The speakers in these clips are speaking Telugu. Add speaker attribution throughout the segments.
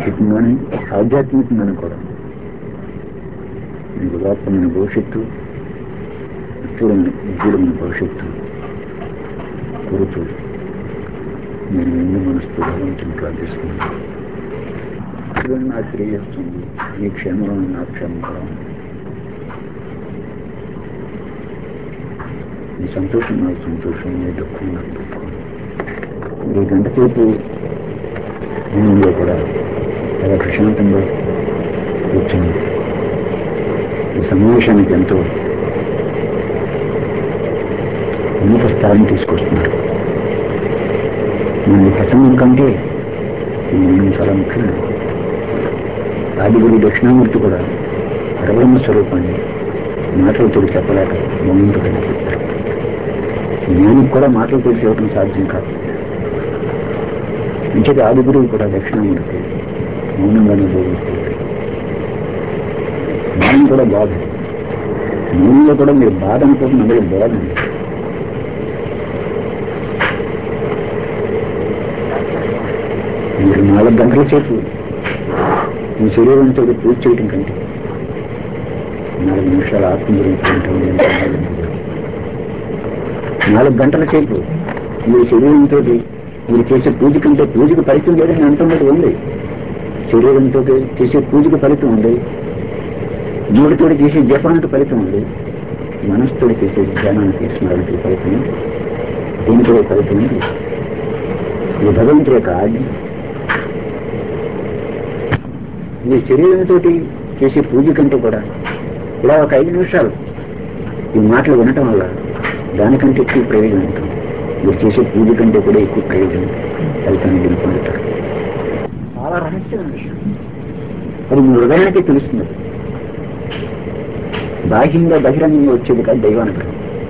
Speaker 1: భౌతికంగానే ఆధ్యాత్మికంగానే కూడా మీకు ఉదాత్తమైన భవిష్యత్తు చూడని ఉజ్వలమైన భవిష్యత్తు కోరుతూ నేను ఎన్ని మనసుతో భగవంతుని ప్రార్థిస్తున్నాను చూడండి నాకు తెలియజేస్తుంది ఈ క్షేమంలో నా క్షేమంగా ఉంది. ఈ సంతోషం నాకు సంతోషం ఈ దుఃఖం నాకు దుఃఖం ఈ గంట సేపు నేను కూడా చాలా ప్రశాంతంగా కూర్చుని ఈ సమావేశానికి ఎంతో ఉన్నత స్థాయిని తీసుకొస్తున్నారు మన ఈ ప్రసంగం కంటే ఈ మనం చాలా ముఖ్యమైనది ఆదిగురు దక్షిణామూర్తి కూడా పరబ్రహ్మ స్వరూపాన్ని మాటలతో చెప్పలేక మౌనంతోనే చెప్పారు జ్ఞానికి కూడా మాటలతో చెప్పడం సాధ్యం కాదు ఇంతటి ఆదిగురువు కూడా దక్షిణామూర్తి మౌనంగానే బోధిస్తారు మౌనం కూడా బాధ మౌనంలో కూడా మీరు బాధ అనుకోవడం అందులో బాధ ఉంది మీరు నాలుగు గంటల సేపు మీ శరీరంతో పూజ చేయడం కంటే నాలుగు నిమిషాలు ఆత్మ గురించి వింటాం ఎంత ఆనందంగా ఉంది. నాలుగు గంటల సేపు మీ శరీరంతో మీరు చేసే పూజ కంటే పూజకు ఫలితం లేదని అంటున్నట్టు ఉంది శరీరంతో చేసే పూజకు ఫలితం ఉంది మూడుతో చేసే జపానికి ఫలితం ఉంది మనసుతో చేసే ధ్యానానికి స్మరణకి ఫలితం ఉంది దీనితో ఫలితం ఉంది ఇది భగవంతుడి యొక్క ఆజ్ఞ మీ శరీరంతో చేసే పూజ కంటే కూడా ఇలా ఒక ఐదు నిమిషాలు ఈ మాటలు వినటం వల్ల దానికంటే ఎక్కువ ప్రయోజనం ఉంటుంది మీరు చేసే పూజ కంటే కూడా ఎక్కువ ప్రయోజనం ఫలితాన్ని మీరు పొందుతారు చాలా రహస్యమైన విషయం అది మీ హృదయానికి తెలుస్తుంది బాహ్యంగా బహిరంగంగా వచ్చేది కాదు దైవానుగ్రహం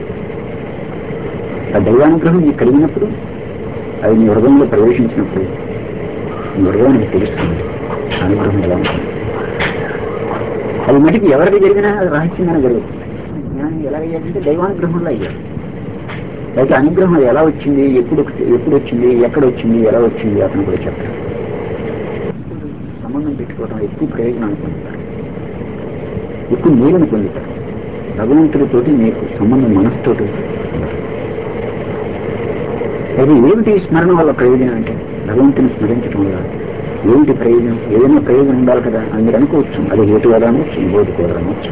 Speaker 1: ఆ దైవానుగ్రహం మీకు కలిగినప్పుడు అది మీ హృదయంలో ప్రవేశించినప్పుడు మీ హృదయానికి తెలుస్తుంది అనుగ్రహం ఎలా ఉంటుంది అది మటుకు ఎవరికి జరిగినా అది రహస్యంగానే జరుగుతుంది జ్ఞానం ఎలా అయ్యాడంటే దైవానుగ్రహంలో అయ్యాడు అయితే అనుగ్రహం ఎలా వచ్చింది ఎప్పుడు ఎప్పుడు వచ్చింది ఎక్కడ వచ్చింది ఎలా వచ్చింది అతను కూడా చెప్తాడు సంబంధం పెట్టుకోవడం ఎక్కువ ప్రయోజనాన్ని పొందుతారు ఎక్కువ మేలును పొందుతారు భగవంతుడితోటి మీకు సంబంధం మనసుతోటి అది ఏమిటి స్మరణ వల్ల ప్రయోజనం అంటే భగవంతుని స్మరించడం వల్ల ఏమిటి ప్రయోజనం ఏదైనా ప్రయోజనం ఉండాలి కదా అని మీరు అనుకోవచ్చు అది హేతువాదం అనవచ్చు బోధికోవడం అనవచ్చు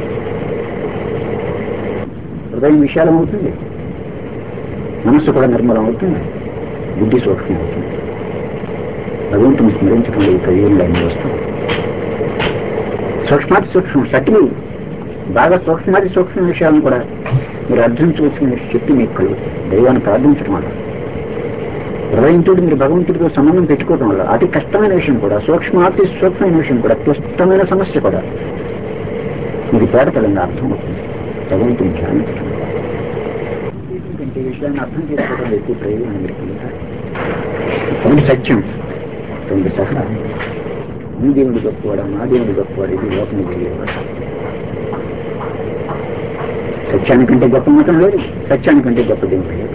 Speaker 1: హృదయం విశాలం అవుతుంది మనస్సు కూడా నిర్మలం అవుతుంది బుద్ధి సూక్ష్మం అవుతుంది భగవంతుని స్మరించడం ఈ ప్రయోజనాలు అన్నీ వస్తాయి సూక్ష్మాతి సూక్ష్మం సటిల్ బాగా సూక్ష్మాతి సూక్ష్మ విషయాలను కూడా మీరు అర్థించవలసిన శక్తి మీకు కలుగుతుంది దైవాన్ని ప్రార్థించడం వల్ల హృదయంతో మీరు భగవంతుడితో సంబంధం పెట్టుకోవడం వల్ల అతి కష్టమైన విషయం కూడా సూక్ష్మాతి సూక్ష్మమైన విషయం కూడా క్లిష్టమైన సమస్య కూడా మీకు తేటతలంగా అర్థమవుతుంది భగవంతుని ధ్యానించడం కంటే విషయాన్ని అర్థం చేసుకోవడం ఎక్కువ ప్రయోజనం మీరు పొందుతారు ఒకటి సత్యం రెండు సహా ఈ దేవుడు గొప్పవాడా నా దేవుడు గొప్పవాడు ఇది లోకం తెలియవాడు సత్యానికంటే గొప్ప మతం లేదు సత్యానికంటే గొప్ప దేవుడు లేదు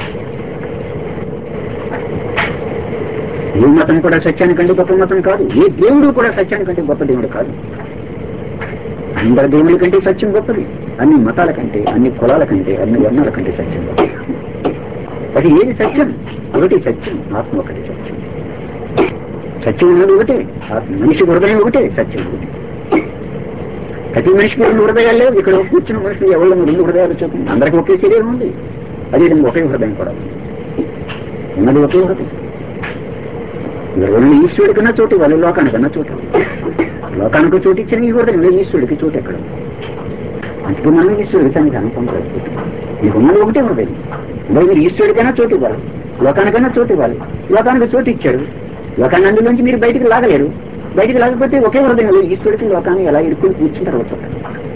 Speaker 1: ఏ మతం కూడా సత్యానికంటే గొప్ప మతం కాదు ఏ దేవుడు కూడా సత్యానికంటే గొప్ప దేవుడు కాదు అందరి దేవుళ్ళ కంటే సత్యం గొప్పది అన్ని మతాల కంటే అన్ని కులాల కంటే అన్ని వర్ణాల కంటే సత్యం గొప్పది అది ఏది సత్యం ఒకటి సత్యం ఆత్మ ఒకటి సత్యం సత్యం ఉన్నది ఒకటే ఆత్మ మనిషి హృదయం ఒకటే సత్యం ఒకటి ప్రతి మనిషికి రెండు హృదయాలు లేవు ఇక్కడ కూర్చున్న మనిషి ఎవరు రెండు హృదయాలు చూపింది అందరికీ ఒకే శరీరం ఉంది అదే ఒకే హృదయం కూడా ఉంది ఉన్నది ఒకే హృదయం ఎవరు ఈశ్వరుడి కన్నా చోటు వాళ్ళు లోకానికన్నా చోటు లోకానికి చోటు ఇచ్చిన ఈ హృదయం ఈశ్వరుడికి చోటు ఎక్కడ అందుకే మనం ఈశ్వరుడి సంఘాన్ని పొందలేదు మీకు ఉన్నది ఒకటే హృదయం మరి మీరు ఈశ్వరుడికైనా చోటు ఇవ్వాలి లోకానికైనా చోటు ఇవ్వాలి లోకానికి చోటు ఇచ్చారు లోకాన్ని అందులోంచి మీరు బయటికి లాగలేరు బయటికి లాగకపోతే ఒకే హృదయంలో ఈశ్వరుడికి లోకాన్ని ఎలా ఇరుక్కుని కూర్చుంటారు వచ్చారు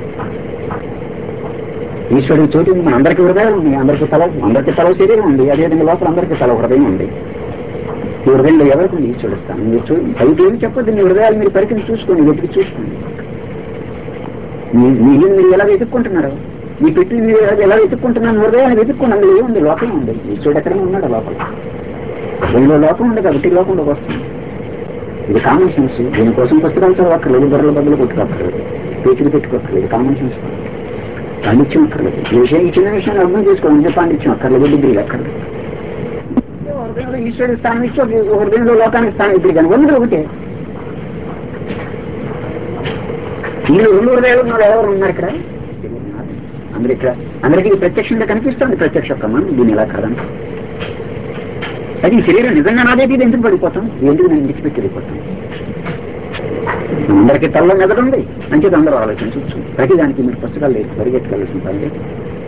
Speaker 1: ఈశ్వరుడికి చోటు ఉంది మన అందరికీ హృదయాలు ఉంది అందరికీ తల అందరికీ తల శరీరం ఉంది అదేవిధంగా లోపల అందరికీ తల హృదయం ఉంది ఈ హృదయంలో ఎవరికి ఉంది ఈశ్వరుడు స్థానం మీరు చూ బయట ఏమి చెప్పొద్దు మీ హృదయాలు మీరు పరికిని చూసుకోండి వెతికి చూసుకోండి మీ మీ ఇల్లు మీరు ఎలా వెతుక్కుంటున్నారు మీ పెట్టి మీరు ఎలా- ఎలా వెతుక్కుంటున్నారు హృదయాన్ని వెతుక్కోండి అందులో ఏముంది లోపం ఉంది ఈశ్వరుడు ఎక్కడ ఉన్నాడు లోపల హృదయంలో లోపం ఉంది కాబట్టి లోపంలోకి వస్తుంది ఇది కామన్ సెన్స్ దీనికోసం పుస్తకాలు చదవక్కర్లేదు బుర్రల బదులు కొట్టుకోక్కర్లేదు పేచులు పెట్టుకోక్కర్లేదు కామన్ సెన్స్ పాండిత్యం అక్కర్లేదు ఈ విషయం ఈ చిన్న విషయాన్ని అర్థం చేసుకోవాలంటే పాండిత్యం అక్కర్లేదు డిగ్రీలు అక్కర్లేదు ఓ హృదయంలో ఈశ్వరుడు స్థానం ఇచ్చి ఒక ఓ హృదయంలో లోకానికి స్థానం ఇప్పుడు కానీ వందలు ఒకటే వీళ్ళు రెండు హృదయాలు ఉన్నారు ఎవరు ఉన్నారు ఇక్కడ అందరు ఇక్కడ అందరికీ ఇది ప్రత్యక్షంగా కనిపిస్తుంది ప్రత్యక్ష ప్రమాణం దీని ఎలా కాదని అది ఈ శరీరం నిజంగా నాదే ఇది ఎందుకు పడిపోతాం ఎందుకు నేను విడిచిపెట్టి వెళ్ళిపోతాం అందరికీ తల్ల మెదడు ఉంది మంచిది అందరూ ఆలోచించవచ్చు ప్రతిదానికి మీరు పుస్తకాలు లేదు పరిగెట్టుకెళ్ళాల్సిన పని లేదు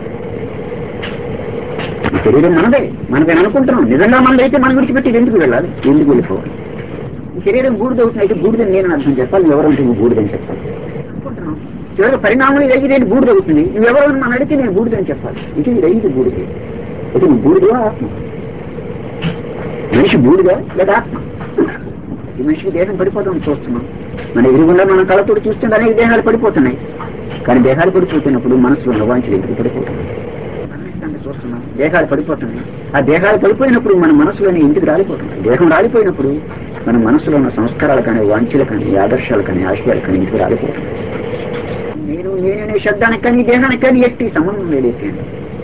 Speaker 1: ఈ శరీరం మనదే మనదే అనుకుంటున్నాం నిజంగా మనదైతే మనం విడిచిపెట్టి ఎందుకు వెళ్ళాలి ఎందుకు వెళ్ళిపోవాలి ఈ శరీరం బూడిదవుతుంది అయితే బూడిదని నేను అర్థం చెప్పాలి ఎవరంటే నువ్వు బూడిదని చెప్పాలి అనుకుంటున్నాం చివరికి పరిణామం ఇది నేను బూడిదవుతుంది నువ్వెవరు అని మనం అడిగితే నేను బూడిదని చెప్పాలి ఇది ఇది బూడిదే ఇది నువ్వు బూడిదో ఆత్మ మనిషి బూడిదా లేదా ఆత్మ ఈ మనిషికి దేహం పడిపోతాం చూస్తున్నాం మన ఎదురుగుండా మనం కళ్ళతోటి చూస్తుంటే అనేక దేహాలు పడిపోతున్నాయి కానీ దేహాలు పడిపోతున్నప్పుడు మనసులో నవాంఛలు ఎందుకు పడిపోతున్నాయి మరణిస్తాన్ని చూస్తున్నాం దేహాలు పడిపోతున్నాయి ఆ దేహాలు పడిపోయినప్పుడు మన మనసులోని ఇంటికి రాలిపోతున్నాయి దేహం రాలిపోయినప్పుడు మన మనసులో ఉన్న సంస్కారాలు కానీ వాంఛలు కానీ ఆదర్శాలు కానీ ఆశయాలు కానీ ఇంటికి రాలిపోతున్నాయి నేను నేననే శబ్దానికి కానీ దేహానికి కానీ ఎట్టి సంబంధం లేదు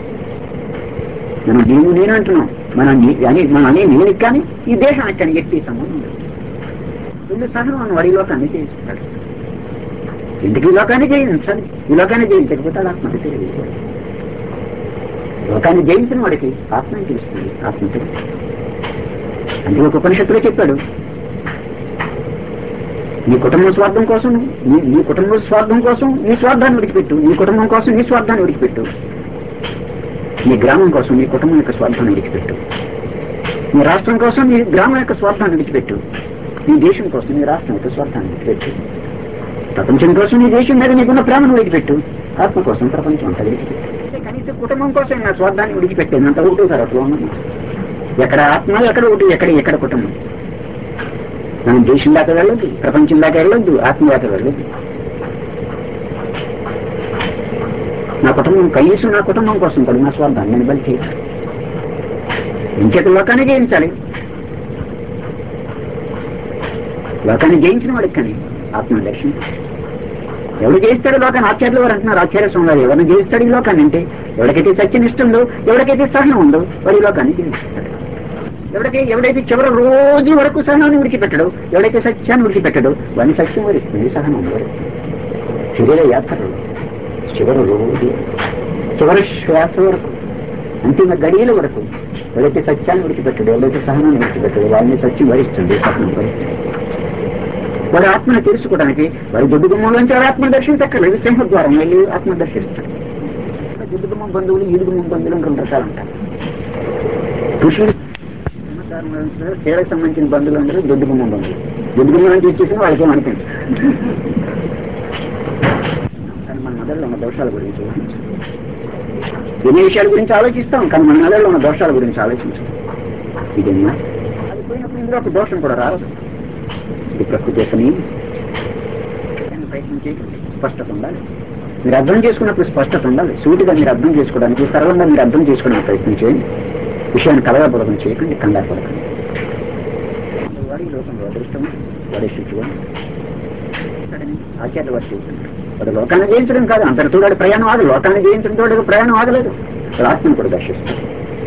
Speaker 1: మనం నేను నేను అంటున్నాం మన నీ- అని మన అనే నేను కానీ ఈ దేహానికి కానీ ఎట్టి సంబంధం లేదు వీళ్ళు సహనం అని వాడి లోకాన్ని చేయిస్తాడు ఇంటికి ఈ లోకాన్ని జయించాలి ఈ లోకాన్ని జయించకపోతే వాడు ఆత్మకి తెలియదు లోకాన్ని జయించిన వాడికి ఆత్మని తెలుస్తుంది ఆత్మ తెలుస్తుంది అందుకే ఒక ఉపనిషత్తులో చెప్పాడు నీ కుటుంబం స్వార్థం కోసం నీ నీ కుటుంబం స్వార్థం కోసం నీ స్వార్థాన్ని విడిచిపెట్టు నీ కుటుంబం కోసం నీ స్వార్థాన్ని విడిచిపెట్టు నీ గ్రామం కోసం నీ కుటుంబం యొక్క స్వార్థాన్ని విడిచిపెట్టు నీ రాష్ట్రం కోసం నీ గ్రామం యొక్క స్వార్థాన్ని విడిచిపెట్టు నీ దేశం కోసం నీ రాష్ట్రం యొక్క స్వార్థాన్ని విడిచిపెట్టు ప్రపంచం కోసం నీ దేశం మీద నీకున్న ప్రేమను విడిచిపెట్టు ఆత్మ కోసం ప్రపంచం అంతా విడిచిపెట్టు అంటే కనీసం కుటుంబం కోసం నా స్వార్థాన్ని విడిచిపెట్టాను అంత ఒకటి సార్ అట్లా ఉన్నాను ఎక్కడ ఆత్మ ఎక్కడ ఒకటి ఎక్కడ ఎక్కడ కుటుంబం మనం దేశం దాకా వెళ్ళొద్దు ప్రపంచం దాకా వెళ్ళొద్దు ఆత్మ దాకా వెళ్ళొద్దు నా కుటుంబం కనీసం నా కుటుంబం కోసం కూడా నా స్వార్థాన్ని నేను బలి చేయాలి ఇంకేత లోకాన్ని జయించాలి లోకాన్ని జయించిన వాడికి కానీ ఆత్మను దర్శించాలి ఎవడు జయిస్తాడు లోకాన్ని ఆచార్యులు వారు అంటున్నారు ఆచార్య స్వామి వారు ఎవరిని జయిస్తాడు ఈ లోకాన్ని అంటే ఎవరికైతే సత్యం ఇస్తుందో ఎవరికైతే సహనం ఉందో వాడు ఈ లోకాన్ని జయిస్తాడు ఎవరికై ఎవడైతే చివరి రోజు వరకు సహనాన్ని విడిచిపెట్టడు ఎవడైతే సత్యాన్ని విడిచిపెట్టడు వాడిని సత్యం వరిస్తుంది సహనం వరిస్తుంది శరీర యాత్రలో చివరి రోజు చివరి శ్వాస వరకు అంతిమ గడియల వరకు ఎవరైతే సత్యాన్ని విడిచిపెట్టడు ఎవరైతే సహనాన్ని విడిచిపెట్టడు వాడిని సత్యం వరిస్తుంది సహనం వరిస్తుంది వాడి ఆత్మను తెలుసుకోవడానికి వారి దుడ్డుగుమ్మంలోంచి వారి ఆత్మను దర్శించక్కర్లేదు సింహద్వారం వెళ్ళి ఆత్మ దర్శిస్తాడు దుడ్డుగుమ్మం బంధువులు ఈడుగుమ్మం బంధువులు అని రెండు రకాలు ఉంటారు ఋషులు చీరకు సంబంధించిన బంధువులు అందరూ దుడ్డుగుమ్మం బంధువులు దుడ్డుగుమ్మం నుంచి వచ్చేసిన వాళ్ళకి ఏం అనిపించదు కానీ మన మెదడులో ఉన్న దోషాల గురించి ఊహించం. ఎన్ని విషయాల గురించి ఆలోచిస్తాం కానీ మన మెదడులో ఉన్న దోషాల గురించి ఆలోచించం ఇదన్నా అది పోయినప్పుడు ఇందులో ఒక దోషం కూడా రాదు ఇది ప్రకృతి యొక్క నియమం. దాన్ని ప్రయత్నం చేయండి స్పష్టత ఉండాలి మీరు అర్థం చేసుకున్నప్పుడు స్పష్టత ఉండాలి సూటిగా మీరు అర్థం చేసుకోవడానికి సరళంగా మీరు అర్థం చేసుకోవడానికి ప్రయత్నం చేయండి విషయాన్ని కలగబోధం చేయకండి కంగారు పడకండి వాడి లోకంలో అదృష్టం వాడి శుచిగా ఆచార్య వారు చెబుతున్నారు వాడు లోకాన్ని జయించడం కాదు అంతటితో వాడి ప్రయాణం ఆగదు లోకాన్ని జయించడంతో వాడికి ప్రయాణం ఆగలేదు వాడు ఆత్మను కూడా దర్శిస్తాడు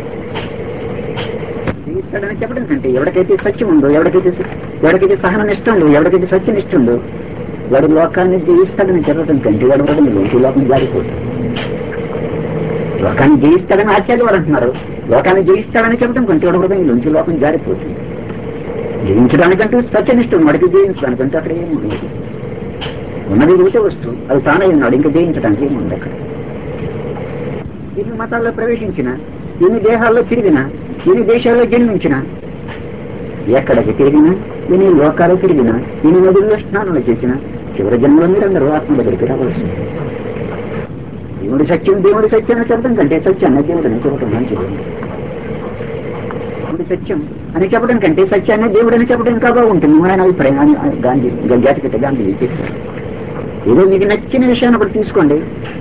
Speaker 1: జయిస్తాడని చెప్పడం కంటే ఎవరికైతే సత్యం ఉందో ఎవరికైతే ఎవరికైతే సహనం ఇస్తుందో ఎవరికైతే సత్యం ఇస్తుందో వాడు లోకాన్ని జయిస్తాడని చెప్పడం కంటే వాడు హృదయంలో ఈ లోకం జారిపోతుంది లోకాన్ని జయిస్తాడని ఆచార్య వారు అంటున్నారు లోకాన్ని జయిస్తాడని చెప్పడం కంటే వాడు హృదయంలోంచి లోకం జారిపోతుంది జయించడానికంటూ సత్యనిష్టం వాడికి జయించడానికంటే అక్కడ ఏమి ఉండదు ఉన్నది ఒకటే వస్తువు అది తానే ఉన్నాడు ఇంకా జయించడానికి ఏమి ఉంది అక్కడ ఎన్ని మతాల్లో ప్రవేశించిన ఎన్ని దేహాల్లో తిరిగినా ఎన్ని దేశాల్లో జన్మించిన ఎక్కడికి తిరిగినా ఎన్ని లోకాలు తిరిగినా ఎన్ని నదుల్లో స్నానాలు చేసినా చివరి జన్మలో మీరందరూ ఆత్మ దగ్గరికి రావాల్సింది దేవుడి సత్యం దేవుడి సత్యం అని చెప్పడం కంటే సత్యాన్ని దేవుడిని చెప్పడం మంచిది దేవుడి సత్యం అని చెప్పడం కంటే సత్యాన్ని దేవుడని చెప్పడం ఇంకా బాగుంటుంది ఆయన అభిప్రాయం అని ఆయన గాంధీ జాతిపిత గాంధీ చెప్పారు ఏదో మీకు నచ్చిన విషయాన్ని ఒకటి తీసుకోండి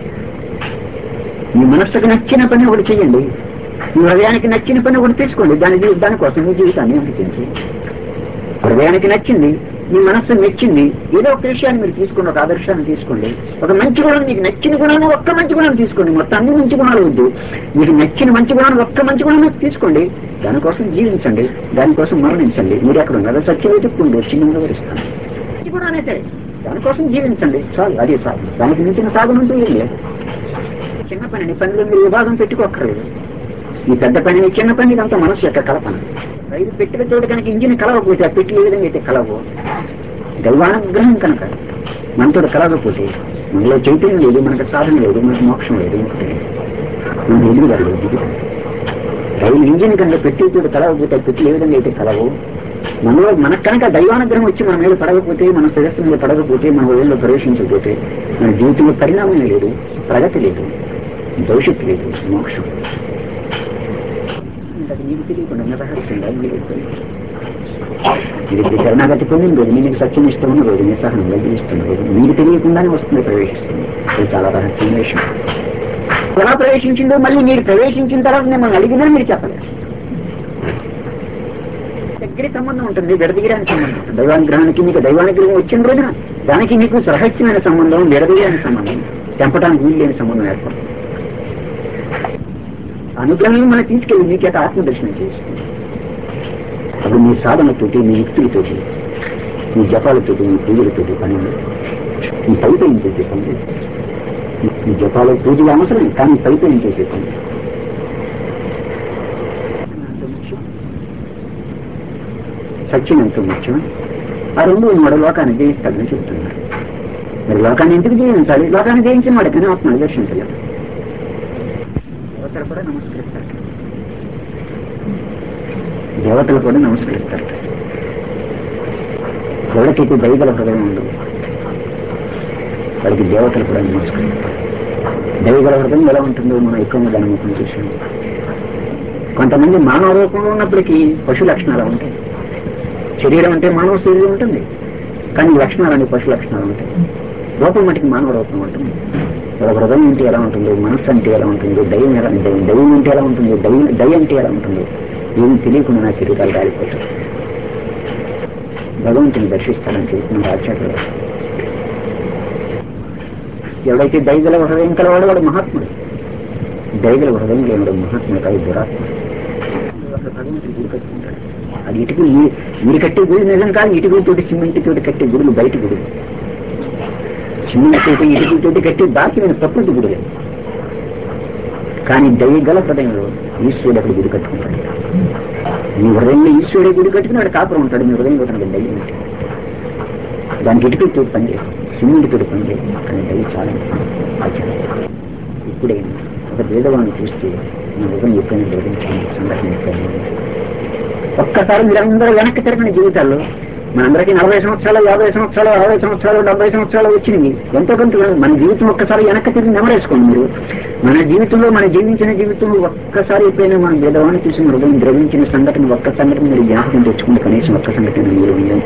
Speaker 1: మీ మనస్సుకు నచ్చిన పని ఒకటి చెయ్యండి మీ హృదయానికి నచ్చిన పని ఒకటి తీసుకోండి దాని జీ- దానికోసం మీ జీవితాన్ని అంకించి హృదయానికి నచ్చింది మీ మనస్సు మెచ్చింది ఏదో ఒక విషయాన్ని మీరు తీసుకోండి ఒక ఆదర్శాన్ని తీసుకోండి ఒక మంచి గుణం మీకు నచ్చిన గుణాన్ని ఒక్క మంచి గుణాన్ని తీసుకోండి మొత్తం అన్ని మంచి గుణాలు వద్దు మీకు నచ్చిన మంచి గుణాన్ని ఒక్క మంచి గుణాన్ని తీసుకోండి దానికోసం జీవించండి దానికోసం మరణించండి మీరు ఎక్కడ ఉన్నారో సత్యం వెతుక్కుంటూ చిన్నంగా వరిస్తాను మంచి గుణాన్ని సరే దానికోసం జీవించండి చాలు అదే సాగు దానికి మించిన సాగునంటూ ఏం లేదు చిన్న పనిని పనిలో మీరు విభాగం పెట్టుకోక్కర్లేదు ఈ పెద్ద పనిని చిన్న పని ఇదంతా మనసు యొక్క కల్పన రైలు పెట్టిన చోట కనుక ఇంజిన్ కలవకపోతే ఆ పెట్టి ఏ విధంగా అయితే కలవు దైవానుగ్రహం కనుక మనతో కలగకపోతే మనలో చైతన్యం లేదు మనకు సాధన లేదు మనకు మోక్షం లేదు ఇంకొకటి లేదు. మనకు ఎదుగుదల లేదు దిగుదల. రైలు ఇంజిన్ కనుక పెట్టి చోట కలవకపోతే ఆ పెట్టి ఏ విధంగా అయితే కలవు మనలో మనకు కనుక దైవానుగ్రహం వచ్చి మన మీద పడకపోతే మన శిరస్సు మీద పడకపోతే మన హృదయంలో ప్రవేశించకపోతే మన జీవితంలో పరిణామం లేదు ప్రగతి లేదు భవిష్యత్తు లేదు మోక్షం అది నీకు తెలియకుండా ఉన్న రహస్యంగా మీరు ఇది శరణాగతి పొందిన రోజు మీకు సత్యం ఇస్తున్న రోజు నిస్సహనంగా జీవిస్తున్న రోజు మీకు తెలియకుండానే వస్తుంది ప్రవేశిస్తుంది ఇది చాలా రహస్యమైన విషయం ఎలా ప్రవేశించిందో మళ్ళీ మీరు ప్రవేశించిన తర్వాత మిమ్మల్ని అడిగినా మీరు చెప్పలేరు దగ్గర సంబంధం ఉంటుంది విడదీయడానికి సంబంధం ఉంటుంది దైవానుగ్రహానికి మీకు దైవానుగ్రహం వచ్చిన రోజున దానికి మీకు రహస్యమైన సంబంధం విడదీయడానికి సంబంధం తెంపడానికి వీలు లేని సంబంధం ఏర్పడుతుంది అనుగ్రహం మనం తీసుకెళ్ళి మీ చేత ఆత్మదర్శనం చేస్తుంది అప్పుడు మీ సాధనతోటి మీ యుక్తులతోటి మీ జపాలతోటి మీ పూజలతోటి పని ఉండదు. మీ పైపైన చేసే పని లేదు. మీ జపాలు పూజలు అవసరం కానీ పైపైన చేసే పని లేదు. అంత ముఖ్యం. సత్యం ఎంత ముఖ్యం ఆ రెండు ఉన్నాడు లోకాన్ని జయిస్తాడని చెప్తున్నారు మరి లోకాన్ని ఎందుకు జయించాలి లోకాన్ని జయించిన వాడికైనా ఆత్మను దర్శించలేదు దేవతలు కూడా నమస్కరిస్తారు దేవతలు కూడా నమస్కరిస్తారు ఎవరికైతే దైవల హృదయం ఉండదు వాడికి దేవతలు కూడా నమస్కరిస్తారు దైవగల హృదయం ఎలా ఉంటుందో మనం ఎక్కువగా దాని ముఖం చూసాం కొంతమంది మానవ రూపంలో ఉన్నప్పటికీ పశు లక్షణాలు ఉంటాయి శరీరం అంటే మానవ శరీరం ఉంటుంది కానీ లక్షణాలు అంటే పశు లక్షణాలు ఉంటాయి రూపం మటుకు మానవ రూపం ఉంటుంది ఒక హృదయం అంటే ఎలా ఉంటుందో మనస్సు అంటే ఎలా ఉంటుందో దయ్యం ఎలా దయ్యం దయ్యం అంటే ఎలా ఉంటుందో దయ్యం దయ్యం అంటే ఎలా ఉంటుందో ఏం తెలియకుండా నా శరీరాలు గాలిపోతాయి భగవంతుని దర్శిస్తాడని చెప్తున్నారు ఆచార్యులు ఎవడైతే దైగల హృదయం కలవాడు వాడు మహాత్ముడు దైగల హృదయం లేనివాడు మహాత్ముడు కాదు దురాత్ముడు అసలు భగవంతుడి గుడి కట్టుకుంటాడు అది ఇటుకు మీరు కట్టే గుడి నిజం కాదు ఇటుకలతోటి సిమెంట్ తోటి కట్టే గుడులు బయట గుడులు సిమెంట్ తోటి ఇటుకలతోటి కట్టి దాచిన ప్రకృతి గుడులే కానీ దయగల హృదయంలో ఈశ్వరుడు అక్కడ గుడి కట్టుకుంటాడు మీ హృదయంలో ఈశ్వరుడే గుడి కట్టుకున్నాడు కాపురం ఉంటాడు మీ హృదయంలో తనకు దయ్యం ఉంటుంది దానికి ఇటుకలతో పని లేదు సిమెంట్ తోటి పని లేదు కానీ దయ్యం చాలా ఆచారం ఇప్పుడే ఒక వేదవాన్ని చూస్తే నా హృదయం ఎప్పుడైనా గ్రహించాను సంఘటన ఎప్పుడైనా ఒక్కసారి మీరందరూ వెనక్కి తిరగని జీవితాల్లో మనందరికీ నలభై సంవత్సరాలు యాభై సంవత్సరాలు అరవై సంవత్సరాలు డెబ్బై సంవత్సరాలు వచ్చినాయి ఎంతో కొంత మన జీవితం ఒక్కసారి వెనక్కి తిరిగి నెమరేసుకోండి మీరు మన జీవితంలో మన జీవించిన జీవితంలో ఒక్కసారి ఎప్పుడైనా మన భేదవాన్ని చూసి హృదయం ద్రవించిన సంఘటన ఒక్క సంఘటన మీరు జ్ఞాపకం తెచ్చుకుంటే కనీసం ఒక్క సంఘటన మీరు విన్నాం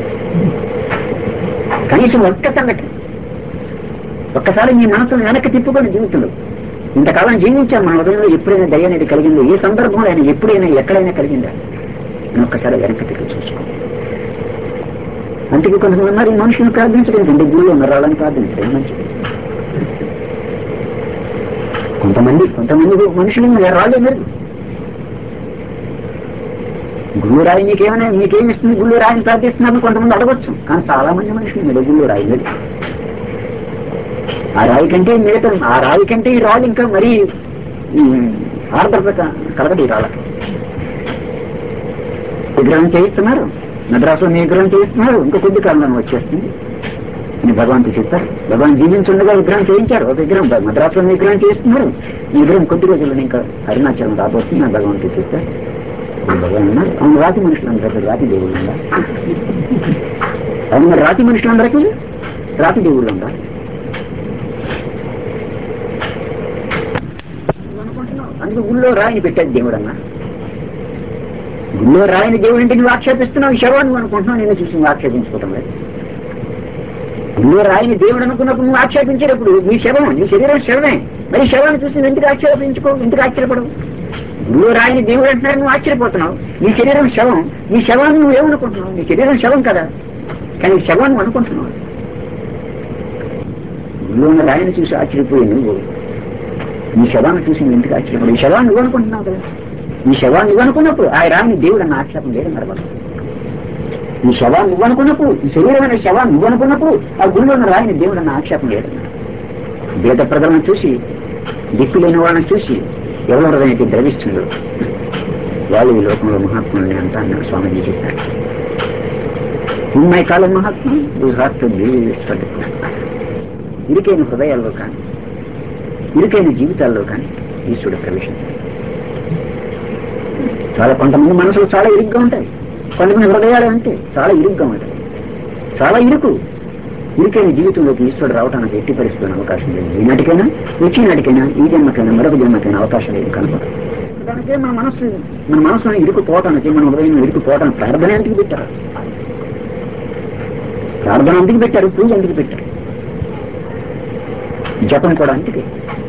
Speaker 1: కనీసం ఒక్క సంఘటన ఒక్కసారి మీ మనసును వెనక్కి తిప్పుకొని జీవితంలో ఇంతకాలం జీవించాం మన హృదయంలో ఎప్పుడైనా దయ అనేది కలిగిందో ఏ సందర్భంలో అయినా ఎప్పుడైనా ఎక్కడైనా కలిగిందా అని ఒక్కసారి వెనక్కి తిరిగి చూసుకో అందుకే కొంతమంది ఉన్నారు ఈ మనుషులను ప్రార్థించడం అంటే గుళ్ళు ఉన్న రాళ్ళని ప్రార్థించడం మంచిది కొంతమంది కొంతమంది మనుషులు రాళ్ళే మీరు గుళ్ళు రాయి నీకేమైనా నీకేమి ఇస్తుంది గుళ్ళు రాయిని ప్రార్థిస్తున్నారు కొంతమంది అడగొచ్చు కానీ చాలా మంది మనుషులు మీరు గుళ్ళు రాయి లేదు ఆ రాయి కంటే మిగతా ఆ రాయి కంటే ఈ రాళ్ళు ఇంకా మరీ ఈ ఆర్ద్రత కలగదు ఈ రాళ్ళకి విగ్రహం చేయిస్తున్నారు మద్రాసులో మీ విగ్రహం చేయిస్తున్నారు ఇంకా కొద్ది కాలంలో వచ్చేస్తుంది అని భగవంతుడు చెప్పారు భగవాన్ జీవించుండగా విగ్రహం చేయించారు ఒక విగ్రహం మద్రాసులో మీ విగ్రహం చేయిస్తున్నారు ఈ విగ్రహం కొద్ది రోజుల్లో ఇంకా అరుణాచలం రాబోతుంది అని భగవంతుడు చెప్పారు ఇప్పుడు భగవాన్ ఉన్నారు అవును రాతి మనుషులందరికీ రాతి దేవుడు ఉందా అవును మరి రాతి మనుషులందరికీ రాతి దేవుడు ఉందా అనుకుంటున్నావు అందుకు గుళ్ళో రాయిని పెట్టాడు దేవుడు అన్నా గుళ్ళో రాయిని దేవుడు అంటే నువ్వు ఆక్షేపిస్తున్నావు ఈ శవాన్ని నువ్వు అనుకుంటున్నావు నేను చూసి నువ్వు ఆక్షేపించుకోవటం లేదు గుళ్ళో రాయిని దేవుడు అనుకున్నప్పుడు నువ్వు ఆక్షేపించేటప్పుడు నీ శవం నీ శరీరం శవమే మరి ఈ శవాన్ని చూసి నువ్వు ఎందుకు ఆక్షేపించుకో ఎందుకు ఆశ్చర్యపడవు గుళ్ళో రాయిని దేవుడు అంటున్నారు నువ్వు ఆశ్చర్యపోతున్నావు నీ శరీరం శవం నీ శవాన్ని నువ్వు ఏమనుకుంటున్నావు నీ శరీరం శవం కదా కానీ శవాన్ని నువ్వు అనుకుంటున్నావు ఊళ్ళో ఉన్న రాయిని చూసి ఆశ్చర్యపోయి నువ్వు ఈ శవాన్ని చూసి నువ్వు ఎందుకు ఆశ్చర్యపడి ఈ శవాన్ని నువ్వు అనుకుంటున్నావు కదా ఈ శవాన్ని నువ్వు అనుకున్నప్పుడు ఆ రాయిని దేవుడు అన్న ఆక్షేపం లేదు మరి ఈ శవాన్ని నువ్వు అనుకున్నప్పుడు ఈ శరీరమైన శవాన్ని నువ్వు అనుకున్నప్పుడు ఆ గుడిలో ఉన్న రాయిని దేవుడు అన్న ఆక్షేపం లేదు బీద ప్రజలను చూసి దిక్కు లేని వాళ్ళని చూసి ఎవరి హృదయానికి ద్రవిస్తుందో వాళ్ళు ఈ లోకంలో మహాత్ములని అంతా అన్నాడు స్వామిజీ చెప్పారు ఉన్నాయి కాలం మహాత్మ ఈ హార్ట్ ఇరుకైన హృదయాల్లో కానీ ఇరుకైన జీవితాల్లో కానీ ఈశ్వరుడు ప్రవేశించాడు చాలా కొంతమంది మనసులు చాలా ఇరుగ్గా ఉంటాయి కొంతమంది హృదయాలు అంటే చాలా ఇరుగ్గా ఉంటాయి చాలా ఇరుకు ఇరుకైన జీవితంలోకి ఈశ్వరుడు రావడానికి ఎట్టి పరిస్థితున్న అవకాశం లేదు ఈనాటికైనా వచ్చే నాటికైనా ఈ జన్మకైనా మరొక జన్మకైనా అవకాశం లేదు కనపడదు దానికే మన మనసు మన మనసులో ఇరుకుపోవటానికి మన హృదయం ఇరుకుపోవటానికి ప్రార్థన ఎందుకు పెట్టారు ప్రార్థన ఎందుకు పెట్టారు పూజ ఎందుకు పెట్టారు జపం కూడా అందుకే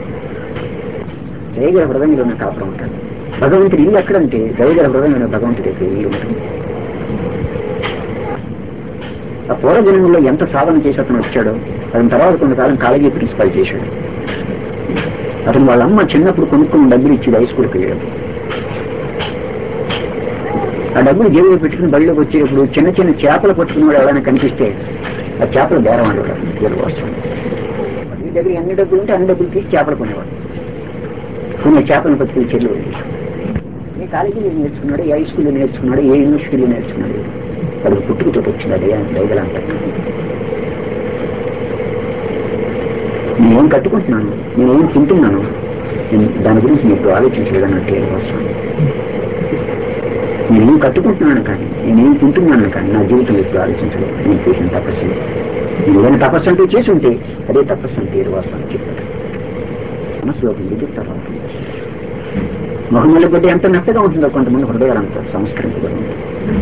Speaker 1: దయగల హృదయంలో ఉన్న కాపురం ఉంటాడు భగవంతుడి ఇల్లు ఎక్కడంటే దయగల హృదయంలో భగవంతుడి యొక్క ఇల్లు ఉంటుంది ఆ పూర్వజన్మలో ఎంత సాధన చేసి అతను వచ్చాడో అతని తర్వాత కొంతకాలం కాలేజీ ప్రిన్సిపల్ చేశాడు అతను వాళ్ళ అమ్మ చిన్నప్పుడు కొనుక్కున్న డబ్బులు ఇచ్చి హై స్కూల్కి వెళ్ళాడు ఆ డబ్బులు జేబులో పెట్టుకుని బడిలోకి వచ్చేటప్పుడు చిన్న చిన్న చేపలు పట్టుకునేవాడు ఎవరైనా కనిపిస్తే ఆ చేపలు బేరం ఆడేవాడు జేబు వస్తాం ఈ దగ్గర ఎన్ని డబ్బులు ఉంటే అన్ని డబ్బులు తీసి చేపలు కొనేవాడు కొన్ని చేపలను పట్టుకుని చెల్లు ఏ కాలేజీలో నేర్చుకున్నాడు ఏ హై స్కూల్లో నేర్చుకున్నాడు ఏ యూనివర్సిటీలో నేర్చుకున్నాడు వాడికి పుట్టుకతో వచ్చింది అదే దయగల అంటారు నేనేం కట్టుకుంటున్నాను నేనేం తింటున్నాను నేను దాని గురించి మీకు ఆలోచించలేదన్నట్టు వస్తాను నేనేం కట్టుకుంటున్నాను కానీ నేనేం తింటున్నాను కానీ నా జీవితం ఇప్పుడు ఆలోచించలేదు నేను చేసిన తపస్సు నేను ఏదైనా తపస్సు అంటూ చేసి ఉంటే అదే తపస్సు అంటే ఏడు వస్తాను చెప్పాడు మనసులోకి దిగుతారు మొహమ్మల్లి కొద్ది ఎంత మెత్తగా ఉంటుందో కొంతమంది హృదయాలు అంత సంస్కరించబడి ఉంటుంది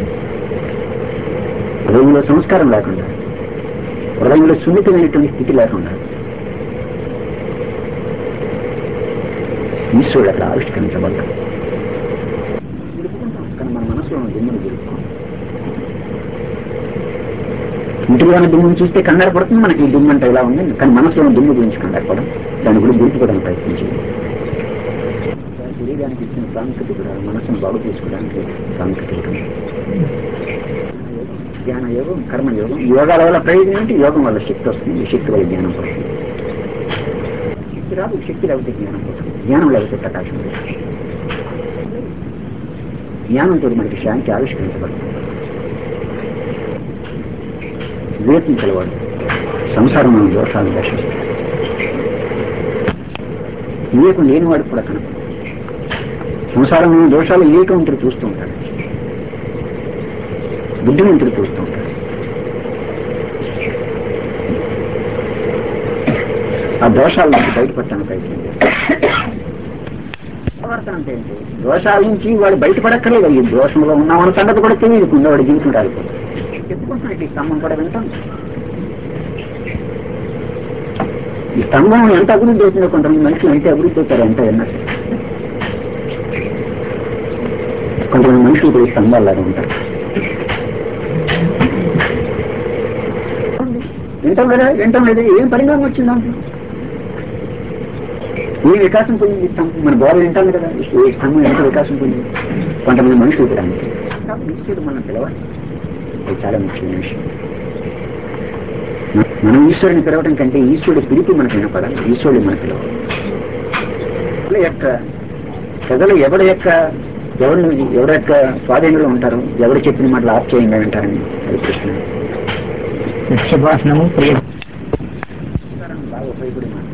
Speaker 1: హృదయంలో సంస్కారం లేకుండా హృదయంలో సున్నితమైనటువంటి స్థితి లేకుండా ఈశ్వరుడు అట్లా ఆవిష్కరించబడ్డాడు జరుపుకుంటాం కానీ మన మనసులో ఉన్న దుమ్మును జరుపుకోం ఇంటిలో ఉన్న దుమ్మును చూస్తే కంగారు పడుతుంది మనకి ఈ దుమ్ము అంటే ఇలా ఉంది కానీ మనసులో ఉన్న దుమ్ము గురించి కంగారు పడం దాని గురించి గుర్తుకోవడానికి ప్రయత్నించేది శరీరానికి ఇచ్చిన ప్రాముఖ్యత కూడా మనసును బాగు చేసుకోవడానికి ప్రాముఖ్యత ఉంటుంది ధ్యాన యోగం కర్మ యోగం యోగాల వల్ల ప్రయోజనం ఏంటి యోగం వల్ల శక్తి వస్తుంది శక్తి వల్ల జ్ఞానం పడుతుంది శక్తి రాదు శక్తి లేకపోతే జ్ఞానం పోతుంది జ్ఞానం లేకపోతే ప్రకాశం లేదు జ్ఞానంతో మనకి శాంతి ఆవిష్కరించబడుతుంది వివేకం కలవాడు సంసారంలో దోషాలు దర్శిస్తాడు వివేకం లేనివాడు కూడా కనపడు సంసారంలో దోషాలు వివేకవంతుడు చూస్తూ ఉంటాడు బుద్ధిమంతుడు చూస్తూ ఉంటాడు ఆ దోషాల నుంచి బయటపడటానికి ప్రయత్నం చేస్తాడు ప్రవర్తన అంటే ఏంటి దోషాల నుంచి వాడు బయటపడక్కర్లేదు ఈ దోషంలో ఉన్నామన్న సంగతి కూడా తెలియకుండా వాడి జీవితం రాలిపోతుంది చెప్పుకుంటున్నట్టు ఈ స్తంభం కూడా వింటాం ఈ స్తంభం ఎంత అభివృద్ధి అవుతుందో కొంతమంది మనుషులు ఎంత అభివృద్ధి అవుతారు ఎంత విన్నా సరే కొంతమంది మనుషులు కూడా ఈ స్తంభాల్లాగా ఉంటారు వింటాం కదా వింటాం లేదా ఏం పరిణామం వచ్చిందంటే ఏ వికాసం పొందింది ఈ స్తంభం మన బాడీ వింటాం కదా ఈ స్తంభం ఎంత వికాసం పొందింది కొంతమంది మనుషులు కూడా అంతే కాబట్టి ఈశ్వరుడు మనం పిలవాలి అది చాలా ముఖ్యమైన విషయం మనం ఈశ్వరుని పిలవడం కంటే ఈశ్వరుడు పిలిపి మనకు వినపడాలి ఈశ్వరుడు మన పిలవాలి ప్రజల యొక్క ప్రజలు ఎవరి యొక్క ఎవరిని ఎవరి యొక్క స్వాధీనంలో ఉంటారు ఎవరు చెప్పిన మాటలు ఆశ్చర్యంగా వింటారని అది ప్రశ్న
Speaker 2: నిత్యభాషణము ప్రియ
Speaker 1: బాగా ఉపయోగపడి మాట్లాడు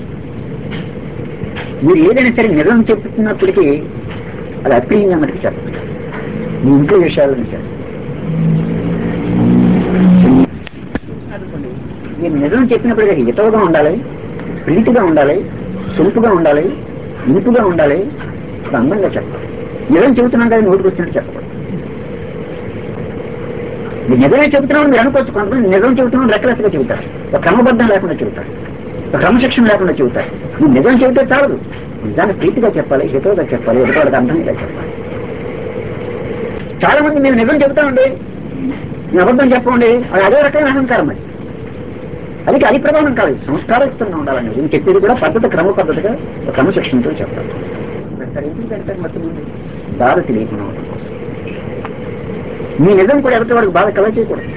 Speaker 1: మీరు ఏదైనా సరే నిజం చెప్తున్నప్పటికీ అది అప్రియంగా మనకి చెప్పండి మీ ఇంట్లో విషయాలను చెప్పండి మీరు నిజం చెప్పినప్పటికీ హితవుగా ఉండాలి ప్రీతిగా ఉండాలి సొంపుగా ఉండాలి ఇంపుగా ఉండాలి ఒక అందంగా చెప్పాలి నిజం చెబుతున్నాం కదా నోటికి వచ్చినట్టు చెప్పకూడదు మీరు నిజమే చెబుతున్నాం మీరు అనుకోవచ్చు కొంతమంది నిజం చెబుతున్నాం రెక్కలెస్గా చెబుతారు ఒక క్రమబద్ధం లేకుండా చెబుతారు ఒక క్రమశిక్షణ లేకుండా చెబుతారు మీరు నిజం చెబితే చాలదు నిజాన్ని ప్రీతిగా చెప్పాలి హితవుగా చెప్పాలి ఎదుటి వాళ్ళకి అర్థమయ్యేలా చెప్పాలి చాలా మంది మేము నిజం చెబుతామండి నేను అబద్ధం చెప్పండి అది అదే రకమైన అహంకారం అది అది అది ప్రధానం కాదు సంస్కారయుక్తంగా ఉండాలని నేను చెప్పేది కూడా పద్ధతి క్రమ పద్ధతిగా ఒక క్రమశిక్షణతో చెప్పాలి పెడతారు ఎందుకు పెడతారు మొత్తం ముందు బాధ తెలియకుండా ఉండడం కోసం. మీ నిజం కూడా ఎవరి వాడికి బాధ కలగ చేయకూడదు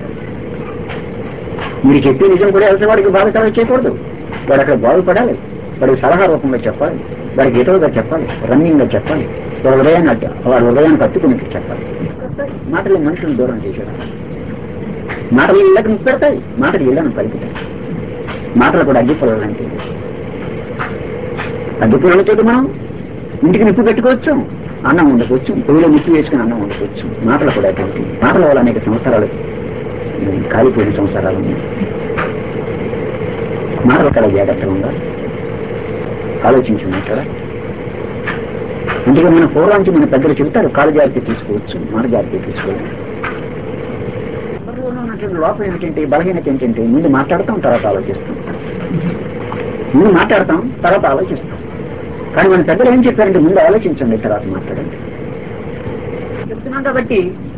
Speaker 1: మీరు చెప్పే నిజం కూడా ఎవరి వాడికి బాధ కలగ చేయకూడదు వాడు అక్కడ బాగుపడాలి వాడికి సలహా రూపంలో చెప్పాలి వాడికి ఎటువగా చెప్పాలి రన్నింగ్ గా చెప్పాలి వాడి హృదయాన్ని అడ్డ వాడి హృదయాన్ని కత్తుకుని చెప్పాలి మాటలు మనుషులను దూరం చేసేది మాటలు ఇళ్ళకి ముప్పు పెడతాయి మాటలు ఇళ్ళను పలుకుతాయి మాటలు కూడా అగ్గి పొలాలంటే అగ్గి పొలాలతో మనం ఇంటికి నిప్పు పెట్టుకోవచ్చు అన్నం వండుకోవచ్చు పొయ్యిలో నిప్పు వేసుకుని అన్నం వండుకోవచ్చు మాటలు కూడా అటువంటి మాటల వల్ల అనేక సంవత్సరాలు ఉమ్, కాలిపోయిన సంవత్సరాలు ఉన్నాయి మాటల కళ జాగ్రత్తగా ఉండాలి ఆలోచించి మాట్లాడాలి అందుకే మన పూర్వాంచి మన పెద్దలు చెబుతారు కాలు జాగ్రత్త తీసుకోవచ్చు మాట జాగ్రత్త తీసుకోవాలి మనలో ఉన్నటువంటి లోపం ఏంటంటే బలహీనత ఏంటంటే ముందు మాట్లాడతాం తర్వాత ఆలోచిస్తాం ముందు మాట్లాడతాం తర్వాత ఆలోచిస్తాం కానీ మన పెద్దలు ఏం చెప్పారంటే ముందు ఆలోచించండి తర్వాత మాట్లాడండి చెప్తున్నాం కాబట్టి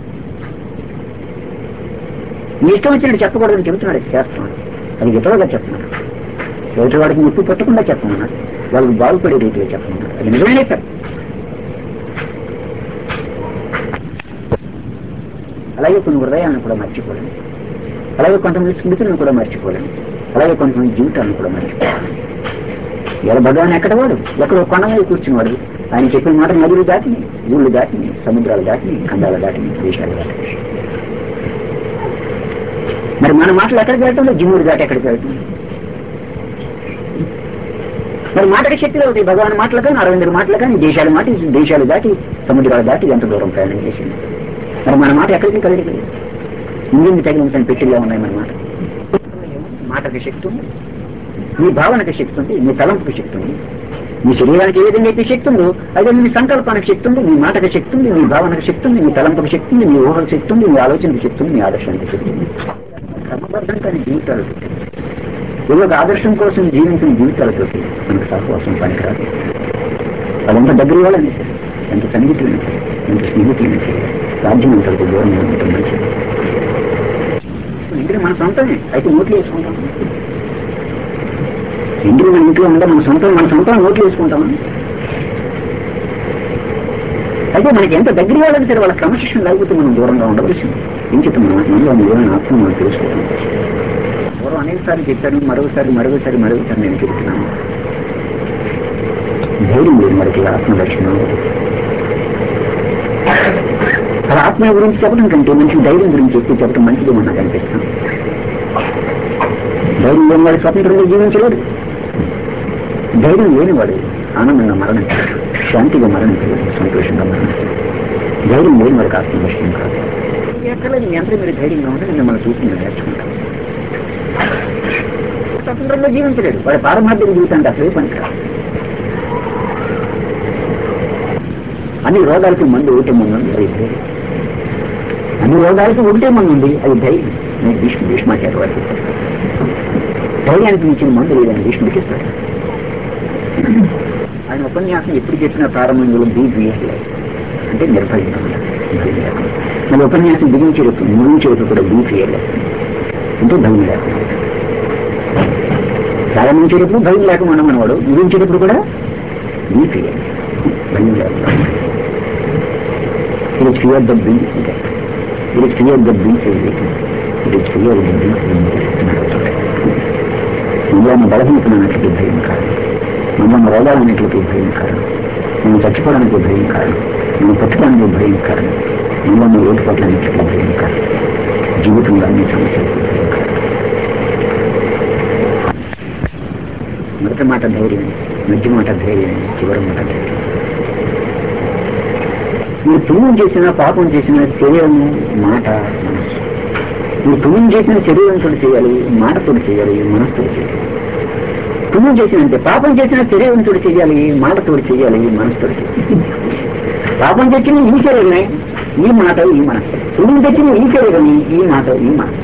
Speaker 1: మీ ఇష్టం వచ్చినట్టు చెప్పకూడదని చెబుతున్నాడు ఈ శాస్త్రం అది ఇతరులుగా చెప్తున్నాడు ఎదుటి వాడికి ముప్పు పెట్టకుండా చెప్పమన్నాడు వాళ్ళకి బాగుపడే రీతిలో చెప్పమన్నాడు అది నిజమే సార్ అలాగే కొన్ని హృదయాలను కూడా మర్చిపోలేము అలాగే కొంతమంది స్మృతులను కూడా మర్చిపోలేము అలాగే కొంతమంది జీవితాలను కూడా మర్చిపోలేము ఎవరు భగవాన్ ఎక్కడ వాడు ఎక్కడో కొండ మీద కూర్చున్నవాడు ఆయన చెప్పిన మాట నదులు దాటిని ఊళ్ళు దాటిని సముద్రాలు దాటిని ఖండాలు దాటిని దేశాలు దాటిని మరి మన మాటలు ఎక్కడికి వెళ్ళటం జిమ్ముడు దాటి ఎక్కడికి వెళ్తుంది మరి మాటకి శక్తి అవుతాయి భగవాన్ మాటలు కానీ అరవిందుడి మాటలు కానీ దేశాలు మాటి దేశాలు దాటి సముద్రాలు దాటి ఎంత దూరం ప్రయాణం చేసింది మరి మన మాట ఎక్కడికి కదలికి ఇంజిన్ తగిలించని పెట్టిల్లో ఉన్నాయి మన మాట మాటకి శక్తి ఉంది మీ భావనకి శక్తి ఉంది మీ తలంపుకి శక్తి ఉంది మీ శరీరానికి ఏ విధంగా అయితే శక్తి ఉందో అదే మీ సంకల్పానికి శక్తి ఉంది మీ మాటకి శక్తి ఉంది మీ భావనకు శక్తి ఉంది మీ తలంపుకి శక్తి ఉంది మీ ఊహకు శక్తి ఉంది మీ ఆలోచనకి శక్తి ఉంది మీ ఆదర్శానికి శక్తి ఉంది క్రమబద్ధం కానీ జీవితాలు ఏదో ఒక ఆదర్శం కోసం జీవించిన జీవితాలతో మనకు సహవాసం పనికిరాదు వాళ్ళెంత దగ్గర వాళ్ళని ఎంత సన్నిహితులని ఎంత స్నేహితులని సాధ్యమైనంత దూరం ఉండటం మంచిది ఇంటిని మన సొంతమే అయితే నోట్లు వేసుకుంటాం ఇంటిని మన ఇంట్లో ఉంటే మన సొంతం మన సొంతం నోట్లు వేసుకుంటామా అయితే మనకి ఎంత దగ్గర వాళ్ళకి సరే వాళ్ళ క్రమశిక్షణ లేకపోతే మనం దూరంగా ఉండవలసింది ఏం చెప్తాం మన మనలో ఏమైనా ఆత్మ మనం తెలుసుకోవడం పూర్వం అనేకసార్లు చెప్పాను మరొకసారి మరొకసారి మరొకసారి నేను చెబుతున్నాను ధైర్యం లేదు మనకి ఆత్మ లక్షణం అలా ఆత్మ గురించి చెప్పడం కంటే మంచి ధైర్యం గురించి ఎక్కువ చెప్పడం మంచిది నాకు అనిపిస్తాను ధైర్యం లేని వాడు స్వతంత్రంగా జీవించలేడు ధైర్యం లేనివాడు ఆనందంగా మరణించలేడు శాంతిగా మరణించలేడు సంతోషంగా మరణించలేడు ధైర్యం లేని వాడికి ఆత్మ లక్షణం కాదు ఎక్కలేదు ఎంత మీరు ధైర్యంగా ఉంటే మిమ్మల్ని చూసి నేను నేర్చుకుంటాను స్వతంత్రంగా జీవించలేడు వాడి పారమార్థిక జీవితానికి అసలే పనికిరాదు అన్ని రోగాలకి మందు ఒకటే మందు ఉంది అది ధైర్యం అన్ని రోగాలకి ఒకటే మందు ఉంది అది ధైర్యం నేను భీష్మ భీష్మాచార్య వారికి ధైర్యానికి మించిన మందు లేదని భీష్ముడికి ఇస్తాడు ఆయన ఉపన్యాసం ఎప్పుడు చెప్పిన ప్రారంభంలో బీ బిఎస్లై అంటే నిర్భయంగా ఉండాలి. భయం లేకుండా. మన ఉపన్యాసం బిగించేటప్పుడు ముగించేటప్పుడు కూడా బీ ఫియర్లెస్ అంటే భయం లేకుండా ప్రారంభించేటప్పుడు భయం లేకుండా మనవాడు ముగించేటప్పుడు కూడా బీ ఫియర్ భయం లేకుండా it is fear the breath it is fear the breath it is fear the breath ఇందులో మన బలహీనతమైనటువంటి భయం కారణం మనం రోగాలన్నింటికి భయం కారణం మనం చచ్చిపోవడానికి భయం కారణం మనం పుట్టడానికి భయం కారణం మనలో ఓటుపట్లన్నింటికి భయం కారణం జీవితంలో అన్ని సమస్యలకు భయం కారణం మొదటి మాట ధైర్యం మధ్య మాట ధైర్యం చివరి మాట ధైర్యం మీరు పుణ్యం చేసిన పాపం చేసిన శరీరము మాట మనస్సు మీరు పుణ్యం చేసిన శరీరంతో చేయాలి మాటతో చేయాలి మనసుతో చేయాలి పుణ్యం చేసినంతే పాపం చేసిన శరీరంతో చేయాలి మాటతో చేయాలి మనసుతో చేయాలి పాపం తెచ్చిన ఈ శరీరమే ఈ మాట ఈ మనసు పుణ్యం తెచ్చిన ఈ శరీరమే ఈ మాట ఈ మనసు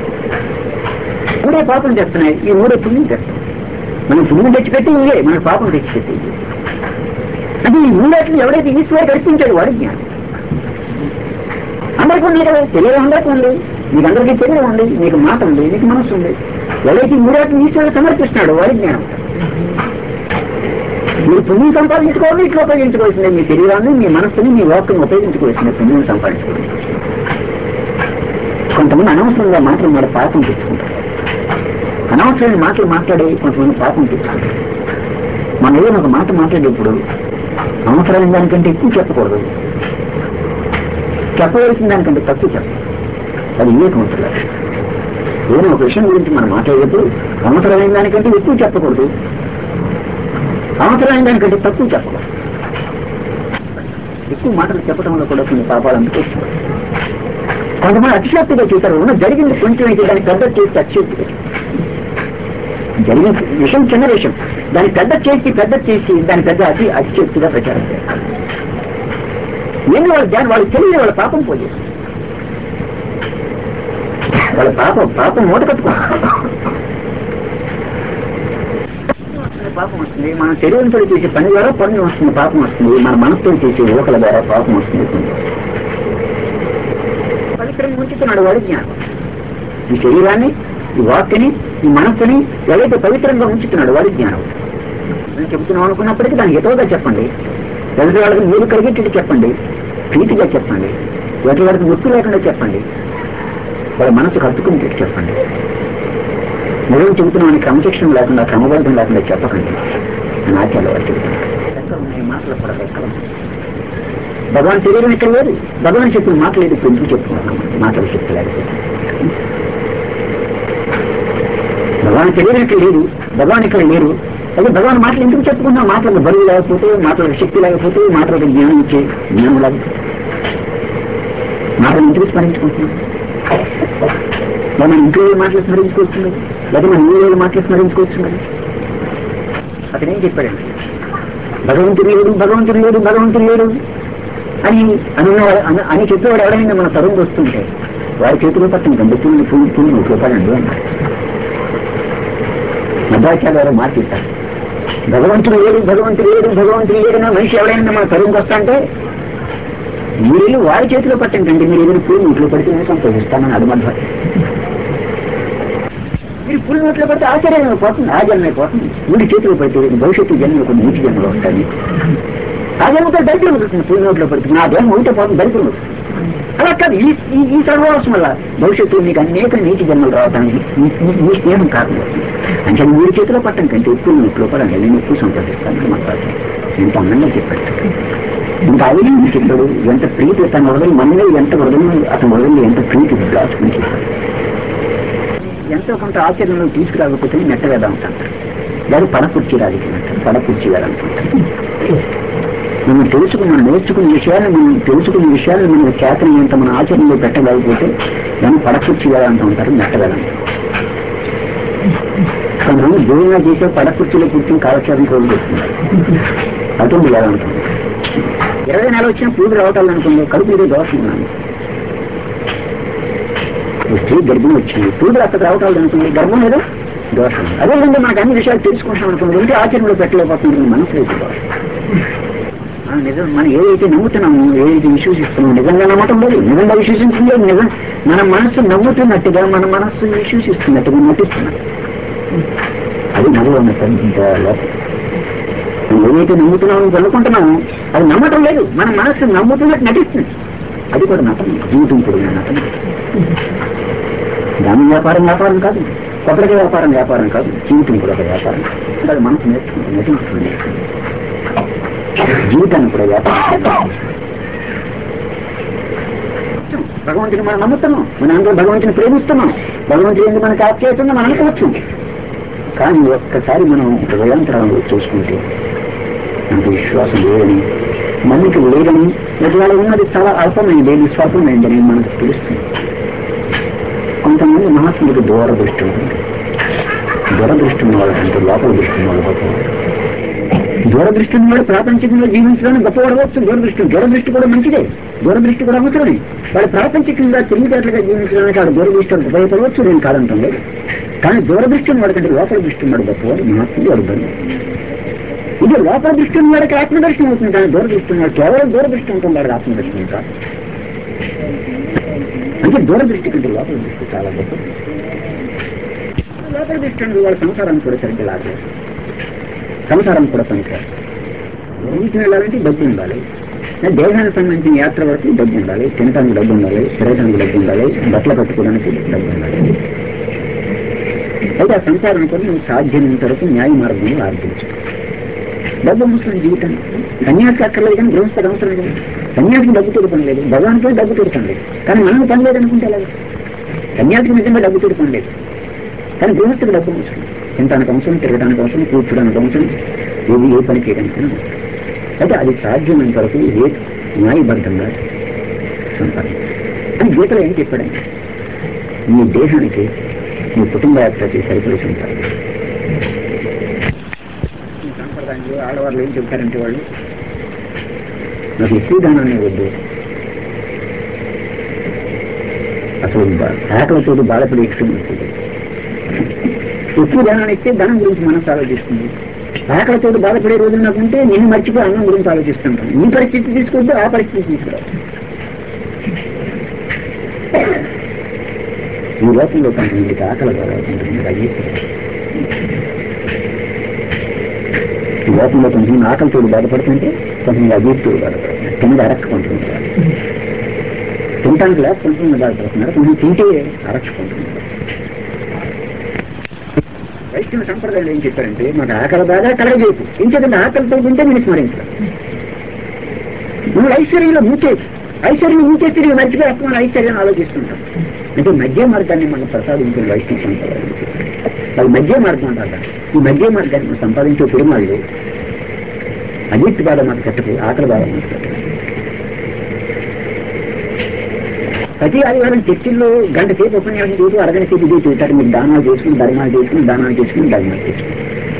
Speaker 1: మూడే పాపం చేస్తున్నాయి ఈ మూడే పుణ్యం చేస్తున్నాయి మనం పుణ్యం తెచ్చిపెట్టి ఇవే మన పాపం తెచ్చిపెట్టి ఇవే అంటే ఈ మూడాటిని ఎవరైతే ఈశ్వరుడు కల్పించాడు వాడి జ్ఞానం ఆ అందరికీ ఉంది కదా తెలియదు అందరికీ ఉంది మీకు అందరికీ తెలియదు ఉంది మీకు మాట ఉంది మీకు మనసు ఉంది ఎవరైతే మూడాటిని ఈశ్వరుడు సమర్పిస్తున్నాడు వాడి జ్ఞానం మీరు పుణ్యం సంపాదించుకోవాలి ఇట్లా ఉపయోగించుకోవాల్సిందే మీ శరీరాన్ని మీ మనస్సుని మీ వాక్కుని ఉపయోగించుకోవాల్సిందే పుణ్యం సంపాదించుకోవాలి కొంతమంది అనవసరంగా మాటలు మాట పాపం తెచ్చుకుంటారు అనవసరమైన మాటలు మాట్లాడి కొంతమంది పాపం తెచ్చుకుంటారు మనం ఏదైనా ఒక మాట మాట్లాడేప్పుడు అవసరమైన దానికంటే ఎక్కువ చెప్పకూడదు చెప్పవలసిన దానికంటే తక్కువ చెప్పాలి అది వివేకం ఉంటుంది ఏదైనా ఒక విషయం గురించి మనం మాట్లాడేటప్పుడు అవసరమైన దానికంటే ఎక్కువ చెప్పకూడదు అవసరమైన దానికంటే తక్కువ చెప్పకూడదు ఎక్కువ మాటలు చెప్పడం వల్ల కూడా కొన్ని పాపాలు అందుకొస్తుంది కొంతమంది అతిశక్తిగా చూస్తారు ఉన్న జరిగింది కొంచెం అయితే దాన్ని పెద్ద చేసి అతిశక్తిగా జరిగిన విషయం చిన్న విషయం దాన్ని పెద్ద చేసి పెద్ద చేసి దాని పెద్ద అతి అతిశక్తిగా ప్రచారం చేస్తారు ఏంటి వాళ్ళ జ్ఞానం వాళ్ళకి తెలియదు వాళ్ళ పాపం పోలేదు వాళ్ళ పాపం పాపం మూట కట్టుకుంటారు పాపం వస్తుంది మన శరీరంతో చేసే పని ద్వారా పుణ్యం వస్తుంది పాపం వస్తుంది మన మనసుతో చేసే యువకుల ద్వారా పాపం వస్తుంది పుణ్యం. పవిత్రంగా ఉంచుతున్నాడు వాడు జ్ఞానం ఈ శరీరాన్ని ఈ వాక్యని ఈ మనస్సుని ఎవరైతే పవిత్రంగా ఉంచుతున్నాడు వాడి జ్ఞానం నేను చెబుతున్నాం అనుకున్నప్పటికీ దాన్ని ఎటువగా చెప్పండి ఎదుటి వాళ్ళకి మీరు కలిగేటట్టు చెప్పండి ప్రీతిగా చెప్పండి ఎదుటి వాళ్ళకి నొప్పి లేకుండా చెప్పండి వాళ్ళ మనసు హత్తుకునేటట్టు చెప్పండి నిజం చెబుతున్నామని క్రమశిక్షణ లేకుండా క్రమబద్ధం లేకుండా చెప్పకండి నాట్యాలు వారు చెబుతున్నారు ఎక్కడ ఉన్నాయి మాటలు కూడా ఎక్కడ ఉన్నాయి? భగవాన్ శరీరం ఇక్కడ లేదు భగవాన్ చెప్పిన మాటలు లేదు ఇప్పుడు ఎందుకు చెప్పుకుంటున్నాం మాటలు చెప్పలేకపోతే భగవాన్ శరీరం ఇక్కడ లేదు భగవాన్ ఇక్కడ లేరు అదే భగవాన్ మాటలు ఎందుకు చెప్పుకున్నాం మాటలకు బరువు లేకపోతే మాటలకు శక్తి లేకపోతే మాటలకు జ్ఞానం ఇచ్చే జ్ఞానం లేకపోతే మాటలు ఎందుకు స్మరించుకుంటున్నాం మనం ఇంట్లో ఏ మాటలు స్మరించుకోవచ్చు లేదా మనం ఏ మాటలు స్మరించుకోవచ్చు అతను ఏం చెప్పాడండి భగవంతుడు లేడు భగవంతుడు లేడు భగవంతుడు లేడు అని అని ఉన్నవాడు- అని- అని చెప్పేవాడు ఎవరైనా మన తరుణ్ వస్తుంటే వారి చేతిలో పట్టిన గండి పుల్లి పుల్లి పుల్లి ఉపయోగపడండి అన్నారు మధ్యాచార్య గారు మాట చెప్పారు భగవంతుడు లేడు భగవంతుడు లేడు భగవంతుడు లేడు నా మనిషి ఎవరైనా మన తరుణ్ వస్తా అంటే మీరు వెళ్ళి వారి చేతిలో పట్టండి మీరు ఏదైనా పూలు ఇంట్లో పడితే నేను సంతోషిస్తానని అది మధ్య మీరు పులి నోట్లో పడితే ఆశ్చర్యం అయిపోతుంది ఆ జన్మే పోతుంది వీడి చేతిలో పడితే భవిష్యత్తు జన్మ కొన్ని నీటి జన్మలు వస్తాయి ఆ జన్మతో దరిద్రం వస్తుంది పులి నోట్లో పడితే నా జన్మ ఉంటే పోతుంది దరిద్రం వస్తుంది అలా కాదు ఈ ఈ- ఈ సర్వవసం వల్ల భవిష్యత్తులో మీకు అనేక నీటి జన్మలు రావడానికి ఈ- ఈ- ఈ స్నేహం కారణం అంటే వీడి చేతిలో పట్టం కంటే ఎక్కువ నోట్లో పడండి నేను ఎక్కువ సంతోషిస్తాను మాట్లాడతాను ఎంత అందంగా చెప్పాడు ఇంకా అవి చెప్పాడు ఎంత ప్రీతి తన వదలు మనమే ఎంత వదలు అతని వదలు ఎంత ప్రీతి దాచుకుని చెప్పాడు ఎంతో కొంత ఆచరణలో తీసుకురాకపోతే నెట్ట వేదాం అంటారు లేదా పడకుర్చి రాజకీయం అంటారు పడకుర్చి వేదాంటారు మనం తెలుసుకున్న మనం నేర్చుకున్న విషయాలు మనం తెలుసుకున్న విషయాలు మన చేతని ఎంత మన ఆచరణలో పెట్టగలిగిపోతే దాన్ని పడకుర్చి వేదాంతం అంటారు నెట్ట వేదాంతం కొంతమంది దూరంగా చేసే పడకుర్చీలో కూర్చొని కాలక్షేపం కోరుకు వస్తున్నారు అటువంటి వేదాంతం ఇరవై నెలలు వచ్చిన పూజ రావటాలు అనుకుంది కడుపు ఏదో దోషం ఉన్నాను ఈ స్త్రీ గర్భిణి వచ్చింది పూజలు అక్కడ రావటాలు అనుకుంది గర్భం ఏదో దోషం అదేవిధంగా మనకు అన్ని విషయాలు తెలుసుకుంటాం అనుకుంది ఉంటే ఆచరణలో పెట్టలేకపోతుంది మనసు లేదు దోషం ఆ, నిజం మనం ఏదైతే నమ్ముతున్నామో ఏదైతే విశ్వసిస్తున్నామో నిజంగా నమ్మటం లేదు నిజంగా విశ్వసించింది లేదు నిజం మన మనస్సు నమ్ముతున్నట్టుగా మన మనస్సు విశ్వసిస్తున్నట్టుగా నటిస్తున్నాం అది నవ్వు ఉన్నట్టు లోపం మనం ఏదైతే నమ్ముతున్నామో అనుకుంటున్నామో అది నమ్మటం లేదు మన మనస్సు నమ్ముతున్నట్టు నటిస్తుంది అది కూడా నటన జీవితం కూడా నటన దాని వ్యాపారం వ్యాపారం కాదు కొబ్బరికి వ్యాపారం వ్యాపారం కాదు జీవితం కూడా ఒక వ్యాపారం అది మనసు నేర్చుకుంటుంది నటిస్తుంది జీవితాన్ని కూడా వ్యాపారం భగవంతుని మనం నమ్ముతున్నాం మన అందరూ భగవంతుని ప్రేమిస్తున్నాం భగవంతుని ఎందుకు మనకు ఆప్యాయతంగా మనం అనుకోవచ్చు కానీ ఒక్కసారి మనం హృదయాంతరంలో చూసుకుంటే నాకు విశ్వాసం లేదని నమ్మిక లేదని ఇవాళ ఉన్నది చాలా అల్పమైంది నిస్వాల్పమైందని మనకు తెలుస్తుంది కొంతమంది మహాత్ముడికి దూరదృష్టి ఉంటుంది దూరదృష్టి ఉన్న వాళ్ళకంటే లోపల దృష్టి ఉన్న వాళ్ళు గొప్పవాడు దూరదృష్టి ఉన్న వాళ్ళు ప్రాపంచికంగా జీవించడానికి గొప్పవాడు అవ్వచ్చు దూరదృష్టి దూరదృష్టి కూడా మంచిదే దూరదృష్టి కూడా అవసరమే వాళ్ళు ప్రాపంచికంగా తెలివితేటలుగా జీవించడానికి వాడు దూరదృష్టి ఉపయోగపడవచ్చు నేను కాదంటుంది కానీ దూరదృష్టి ఉన్న వాడికంటే లోపల దృష్టి ఉన్నాడు గొప్పవాడు మహాత్ముడు వాడు బంధు ఇది లోపల దృష్టి ఉన్న వాడికి ఆత్మదర్శనం అవుతుంది కానీ దూరదృష్టి ఉన్నాడు కేవలం దూరదృష్టి ఉంటుంది వాడికి ఆత్మదర్శనం కాదు అంటే దూరదృష్టి కంటే లోపల దృష్టి చాలా గొప్ప లోపల దృష్టి అంటే వాళ్ళ సంసారాన్ని కూడా సరిగ్గా లాగలేదు సంసారం కూడా పనికిరాదు ఇంటికి వెళ్ళాలంటే డబ్బు ఉండాలి దేహానికి సంబంధించిన యాత్ర వరకు డబ్బు ఉండాలి తినడానికి డబ్బు ఉండాలి తిరగడానికి డబ్బు ఉండాలి బట్టలు కట్టుకోవడానికి డబ్బు ఉండాలి అయితే ఆ సంసారం కూడా నువ్వు సాధ్యమైనంత వరకు న్యాయ మార్గంలో ఆర్జించు డబ్బు అవసరం జీవితం సన్యాసి అక్కర్లేదు కానీ గృహస్థ అవసరం లేదు సన్యాసికి డబ్బు తోడు లేదు భగవానికి డబ్బు తోడు లేదు కానీ మనం పని లేదు అనుకుంటే అలాగే సన్యాసికి నిజంగా డబ్బు తోడు లేదు కానీ గృహస్థుకు డబ్బు అవసరం తినడానికి అవసరం తిరగడానికి అవసరం కూర్చోడానికి అవసరం ఏది ఏ పని చేయడానికి అవసరం అయితే అది సాధ్యమైనంత వరకు ఏ న్యాయబద్ధంగా సంపాదించాలి అని గీతలో ఏం చెప్పాడంటే నీ దేహానికి నీ కుటుంబ యాత్రకి సరిపడి సంపాదించాలి ఈ సాంప్రదాయంలో ఆడవాళ్ళు ఏం చెప్తారంటే వాళ్ళు నాకు ఎక్కువ దానాన్ని వద్దు అసలు బా- ఆకలితో బాధపడి ఎక్కువ వస్తుంది ఎక్కువ ధనాన్ని ఇస్తే ధనం గురించి మనసు ఆలోచిస్తుంది ఆకలితో బాధపడే రోజులు నాకు ఉంటే నిన్ను మర్చిపోయి అన్నం గురించి ఆలోచిస్తుంటాను ఈ పరిస్థితి తీసుకొద్దు ఆ పరిస్థితి తీసుకురా ఈ లోకంలో కొంతమందికి ఆకలి కావాలి కొంతమందికి అయ్యేది ఈ లోకంలో కొంతమంది ఆకలితో బాధపడుతుంటే కొంతమంది అజీర్తో బాధపడుతున్నారు కింద అరక్కుంటున్నారు తినటానికి లేక కొంతమంది బాధపడుతున్నారు కొంచెం తింటే అరచుకుంటున్నారు వైష్ణవ సంప్రదాయంలో ఏం చెప్పారంటే మాకు ఆకలి బాగా కలగజేయకు ఇంకేదంటే ఆకలితో ఉంటే నేను స్మరించాలి నువ్వు ఐశ్వర్యంలో మూచేసి ఐశ్వర్యం మూచేసి నేను మర్చిపోయి అప్పుడు ఐశ్వర్యం ఆలోచిస్తుంటాం అంటే మధ్య మార్గాన్ని మనం ప్రసాదించిన వైష్ణవ సంప్రదాయం అది మధ్య మార్గం అంటారు దాన్ని. ఈ మధ్య మార్గాన్ని మనం సంపాదించే తిరుమలలో అజిత్ బాధ మాట కట్టుకు ఆకలి బాధ మాట కట్టుకు ప్రతి ఆదివారం చర్చిల్లో గంట సేపు ఉపన్యాసం చేసి అరగంట సేపు ఇదే చూస్తారు మీరు దానాలు చేసుకుని ధర్మాలు చేసుకుని దానాలు చేసుకుని ధర్మాలు చేసుకుని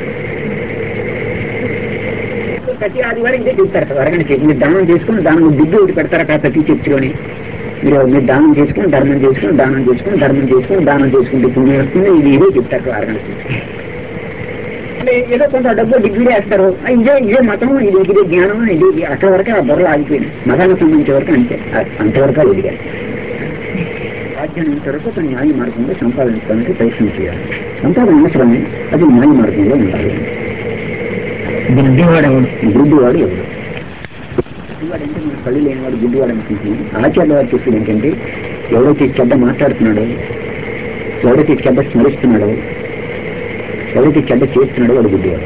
Speaker 1: ప్రతి ఆదివారం ఇదే చెప్తారు కదా అరగంట సేపు మీరు దానం చేసుకుని దానం దిగ్గు ఒకటి పెడతారు అక్కడ ప్రతి చర్చిలోని మీరు మీరు దానం చేసుకుని ధర్మం చేసుకుని దానం చేసుకుని ధర్మం చేసుకుని దానం చేసుకుంటే పుణ్యం వస్తుంది ఇది ఇదే చెప్తారు కదా అరగంట సేపు అంటే ఏదో కొంత డబ్బు డిగ్రీ వేస్తారు ఆ, ఇదే ఇదే మతం ఇది ఇదే జ్ఞానం ఇది ఇది అక్కడ వరకు ఆ బుర్రలు ఆగిపోయింది మతానికి సంబంధించే వరకు అంతే ఆ- అంతవరకు అది ఎదిగారు సాధ్యమైనంత వరకు ఒక న్యాయ మార్గంలో సంపాదించడానికి ప్రయత్నం చేయాలి సంపాదన అవసరమే అది న్యాయ మార్గంలో ఉండాలి గుడ్డివాడు ఎవడు గుడ్డివాడు ఎవడు గుడ్డివాడు అంటే మన కళ్ళు లేనివాడు గుడ్డివాడు అనుకుంటున్నాం ఆచార్య వారు చెప్పేది ఏంటంటే ఎవరైతే చెడ్డ మాట్లాడుతున్నాడో ఎవరైతే చెడ్డ స్మరిస్తున్నాడో ఎవరైతే చెడ్డ చేస్తున్నాడో వాడు గుడ్డివాడు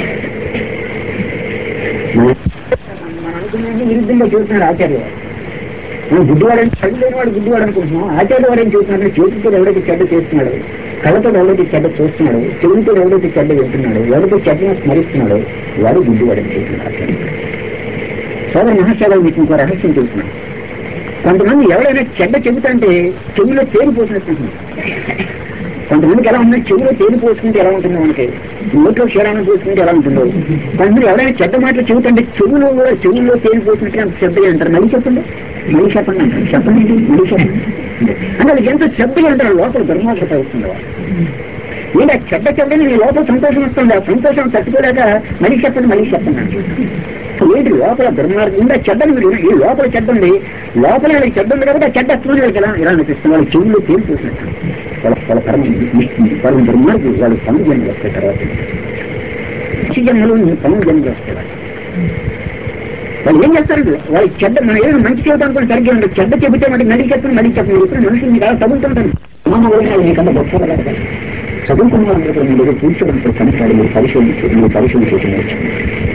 Speaker 1: మన- మనం అనుకున్నది విరుద్ధంగా చూస్తున్నాడు ఆచార్య వారు మనం గుడ్డివాడని కళ్ళు లేనివాడు గుడ్డివాడు అనుకుంటున్నాం ఆచార్య వాడు ఏం చూస్తున్నాడు చేతితో ఎవరైతే చెడ్డ చేస్తున్నాడు కళ్ళతో ఎవరైతే చెడ్డ చూస్తున్నాడు చెవులతో ఎవరైతే చెడ్డ వింటున్నాడు ఎవరైతే చెడ్డను స్మరిస్తున్నాడో వాడు గుడ్డివాడని చూస్తున్నాడు ఆచార్య సోదర మహాశయాలు మీకు ఇంకో రహస్యం తెలుస్తున్నాడు కొంతమంది ఎవరైనా చెడ్డ చెబుతుంటే చెవిలో తేలిపోతున్నట్టు కొంతమందికి ఎలా ఉందో చెవిలో తేలి పోసుకుంటే ఎలా ఉంటుందో మనకి నోట్లో క్షీరాన్ని పోసుకుంటే ఎలా ఉంటుందో కొంతమంది ఎవరైనా చెడ్డ మాటలు చెబుతుంటే చెవులో కూడా చెవుల్లో తేలి పోసినట్టు అంత శ్రద్ధగా అంటారు మళ్ళీ చెప్పండి మళ్ళీ చెప్పండి అంటారు చెప్పండి ఏంటి? మళ్ళీ చెప్పండి అంటే అది ఎంతో శ్రద్ధగా అంటారు లోపల ధర్మాగ్రత అవుతుంది వాళ్ళు ఏంటి ఆ చెడ్డ చెడ్డని నీ లోపల సంతోషం వస్తుంది ఆ సంతోషం తట్టుకోలేక మళ్ళీ చెప్పండి మళ్ళీ చెప్పండి అంటారు ఏంటి లోపల దుర్మార్గం ఉంది ఆ చెడ్డని మీరు ఈ లోపల చెడ్డ ఉంది లోపల వాళ్ళకి చెడ్డ ఉంది కాబట్టి ఆ చెడ్డ వస్తుంది వాళ్ళకి ఎలా ఇలా అనిపిస్తుంది వాళ్ళ చెవుల్లో తేలి పోసినట్టు వాళ్ళ వాళ్ళ పరమ వాళ్ళ దుర్మార్గులు వాళ్ళ పనులు జన్మలు వస్తాయి తర్వాత పక్షి జన్మలు పనులు జన్మలు వస్తాయి వాళ్ళకి. వాళ్ళు ఏం చేస్తారు వాళ్ళు చెడ్డ మనం ఏదైనా మంచి చెబుతాం అనుకోండి సరిగ్గా ఉండదు చెడ్డ చెబితే మరి మళ్ళీ చెప్పండి మళ్ళీ చెప్పండి ఇప్పుడు మనుషులు మీకు అలా చదువుతుంటాను అమ్మ వల్ల మీకన్నా గొప్ప కదా చదువుకున్న వాళ్ళందరూ మీ దగ్గర కూర్చోవడం ఇప్పుడు కనపడాలి మీరు పరిశోధించి మీరు పరిశోధన చేయడం నేర్చుకోండి.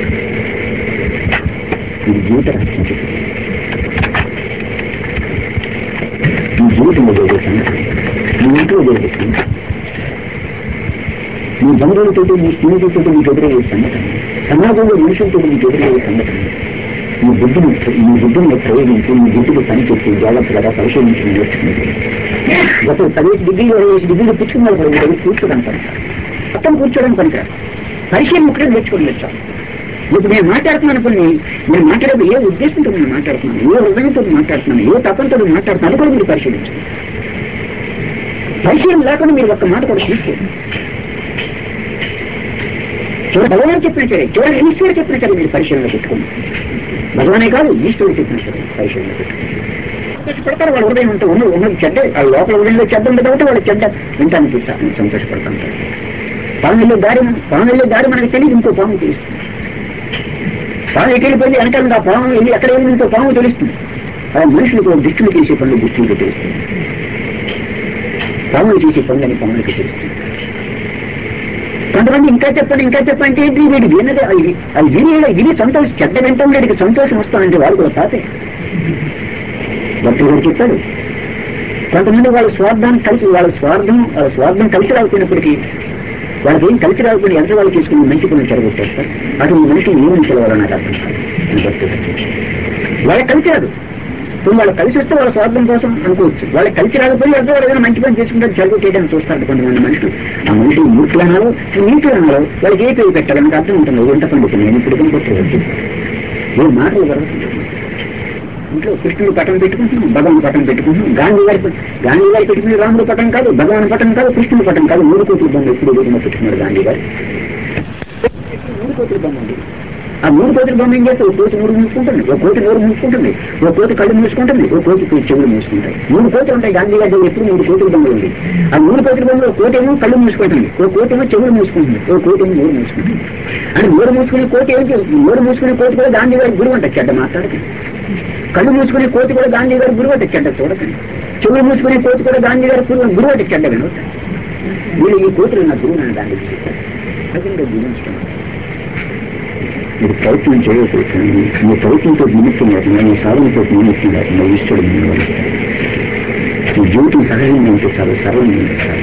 Speaker 1: ఇది జీవిత రహస్యం చెప్పింది మీ జీవితంలో జరిగే సంఘటన మీ ఇంట్లో జరిగే సంఘటన మీ బంధువులతో మీ స్నేహితులతో మీకు ఎదురయ్యే సంఘటన సమాజంలో మనుషులతో మీకు ఎదురయ్యే సంఘటన మీ బుద్ధిని మీ బుద్ధిని ప్రయోగించి మీ బుద్ధికి పనిచేసి జాగ్రత్తగా పరిశోధించి నేర్చుకుంటే గత పదిహేను డిగ్రీలు ఇరవై ఐదు డిగ్రీలు పుచ్చుకున్న వాళ్ళు కూడా దగ్గర కూర్చోడానికి పనికిరాదు మొత్తం కూర్చోడానికి పనికిరాదు పరిశీలన ముక్కడే నేర్చుకుని వచ్చాం ఇప్పుడు నేను మాట్లాడుతున్నాను కొన్ని నేను మాట్లాడేది ఏ ఉద్దేశంతో నేను మాట్లాడుతున్నాను ఏ హృదయంతో మాట్లాడుతున్నాను ఏ తపంతో మాట్లాడుతున్నాను అది కూడా మీరు పరిశీలించండి పరిశీలన లేకుండా మీరు ఒక్క మాట కూడా తీసుకోండి చివరి భగవాన్ చెప్పిన సరే చివరి ఈశ్వరుడు చెప్పిన సరే మీరు పరిశీలన పెట్టుకోండి భగవానే కాదు ఈశ్వరుడు చెప్పిన సరే పరిశీలన పెట్టుకోండి సంతోషపడతారు వాళ్ళ హృదయం ఉంటే ఉన్న ఉన్నది చెడ్డ వాళ్ళ లోపల హృదయంలో చెడ్డ ఉంది కాబట్టి వాళ్ళు చెడ్డ వింటానికి సంతోషపడుతుంటారు పాము వెళ్ళే దారి పాము వెళ్ళే దారి మనకు తెలియదు ఇంకో పాము తెలుస్తుంది పాము ఎటు వెళ్ళిపోయింది వెనకాల ఆ పాము వెళ్ళి ఎక్కడ వెళ్ళింది ఇంకో పాము తెలుస్తుంది ఆ మనుషులకు దిక్కులు చేసే పనులు దిక్కులు తెలుస్తుంది పాములు చేసే పనులని పాములకి తెలుస్తుంది కొంతమంది ఇంకా చెప్పండి ఇంకా చెప్పండి ఏంటి వీడికి విన్నది అది అది విని విని సంతోషం చెడ్డ వింటాం వీడికి సంతోషం వస్తానంటే వాడు కూడా తాతే భక్తుడు గారు చెప్పాడు కొంతమంది వాళ్ళ స్వార్థాన్ని కలిసి వాళ్ళ స్వార్థం వాళ్ళ స్వార్థం కలిసి రాకపోయినప్పటికీ వాళ్ళకి ఏం కలిసి రాకపోయినా ఎంత వాళ్ళు చేసుకుని మంచి పనులు చెరగొట్టేస్తారు అటు మనిషి ఏమని పిలవాలో నాకు అర్థం కాదు అని భక్తుడు గారు చెప్పాడు. వాళ్ళకి కలిసి రాదు ఇప్పుడు వాళ్ళు కలిసి వస్తే వాళ్ళ స్వార్థం కోసం అనుకోవచ్చు వాళ్ళకి కలిసి రాకపోయి ఎవరో ఏదైనా మంచి పని చేసుకుంటే చెరగొట్టేయడానికి చూస్తారు కొంతమంది మనుషులు ఆ మనిషి మూర్ఖులు అనాలో నీతులు అనాలో వాళ్ళకి ఏ పేరు పెట్టాలి నాకు అర్థం ఉంటుంది ఎంత పండుతుంది నేను ఇప్పుడు కానీ కొట్టేవచ్చు ఏ మాటలు జరుగుతుంది ఇంట్లో కృష్ణుడు పటం పెట్టుకుంటున్నాం భగవాన్ పటం పెట్టుకుంటున్నాం గాంధీ గారి ప- గాంధీ గారి పెట్టుకునే రాముడు పటం కాదు భగవాన్ పటం కాదు కృష్ణుడు పటం కాదు మూడు కోట్ల బొమ్మ ఎప్పుడు ఎదుగుతున్నా పెట్టుకున్నాడు గాంధీ గారు మూడు కోట్ల బొమ్మ ఉంది ఆ మూడు కోతుల బొమ్మ ఏం చేస్తే ఒక కోతి నోరు మూసుకుంటుంది ఒక కోతి నోరు మూసుకుంటుంది ఒక కోతి కళ్ళు మూసుకుంటుంది ఒక కోతి చెవులు మూసుకుంటాయి మూడు కోతులు ఉంటాయి గాంధీ గారి దగ్గర ఎప్పుడు మూడు కోతుల బొమ్మలు ఉంది ఆ మూడు కోతుల బొమ్మలో ఒక కోతి ఏమో కళ్ళు మూసుకుంటుంది ఒక కోతి ఏమో చెవులు మూసుకుంటుంది ఒక కోతి ఏమో నోరు మూసుకుంటుంది అంటే నోరు మూసుకునే కోతి ఏం చేస్తుంది నోరు మూసుకునే కోతి కూడా గాంధీ గారి గురువు అంట చెడ్డ మాట్లాడకండి కళ్ళు మూసుకునే కోతి కూడా గాంధీ గారి గురువు అంటే చెడ్డ చూడకండి చెవులు మూసుకునే కోతి కూడా గాంధీ గారి గురువు గురువు అంటే చెడ్డ వినవద్దు వీళ్ళు ఈ కోతులు నా గురువు నన్ను గాంధీ చెప్పారు అది ఇంకా జీవించడం మీరు ప్రయత్నం చేయకపోతుంది మీ ప్రయత్నంతో నిమిత్తం లేకుండా మీ సాధనతో నిమిత్తం లేకుండా ఈశ్వరుడు మిమ్మల్ని వహిస్తాడు. మీ జీవితం సహజంగా ఉంటే చాలు సరళంగా ఉంటే చాలు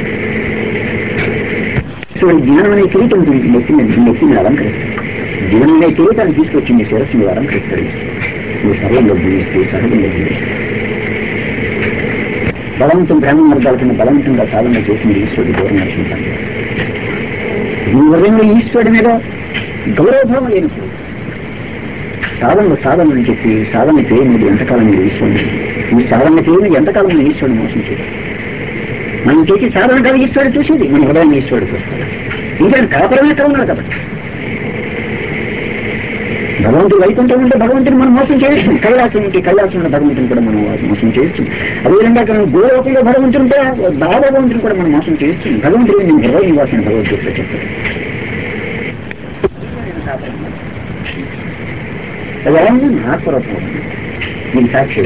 Speaker 1: ఈశ్వరుడు జ్ఞానం అనే కిరీటం నెత్తిన నెత్తిని అలంకరిస్తాడు జ్ఞానం అనే కిరీటాన్ని తీసుకొచ్చి మీ శిరస్సు మీద అలంకరిస్తాడు మీ సరళంగా జీవిస్తే సహజంగా జీవిస్తే బలవంతం ప్రేమ మార్గాల కింద బలవంతంగా సాధన చేసింది ఈశ్వరుడు దూరం నరసింహాన్ని మీ హృదయంలో ఈశ్వరుడి మీద గౌరవభావం లేనప్పుడు సాధనలు సాధన అని చెప్పి సాధన పేరు మీరు ఎంతకాలం మీరు ఈశ్వరుని ఈ సాధన పేరు మీరు ఎంతకాలం మీరు ఈశ్వరుని మోసం చేయదు మనం చేసి సాధన కాదు ఈశ్వరుడు చూసేది మన హృదయాన్ని ఈశ్వరుడు చూస్తాడు ఇంకా కాపరమే ఎక్కడ ఉన్నాడు కాబట్టి భగవంతుడు వైకుంఠం ఉంటే భగవంతుని మనం మోసం చేయొచ్చు కైలాసం ఉంటే కైలాసం ఉన్న భగవంతుని కూడా మనం మోసం చేయొచ్చు అదేవిధంగా ఇక్కడ గోలోకంలో భగవంతుడు ఉంటే బాగా భగవంతుని కూడా మనం మోసం చేయొచ్చు భగవంతుడు నేను హృదయ నివాసం భగవద్గీతలో చెప్పాడు అది ఎలా ఉంది ఆత్మరూపం నేను సాక్షిగా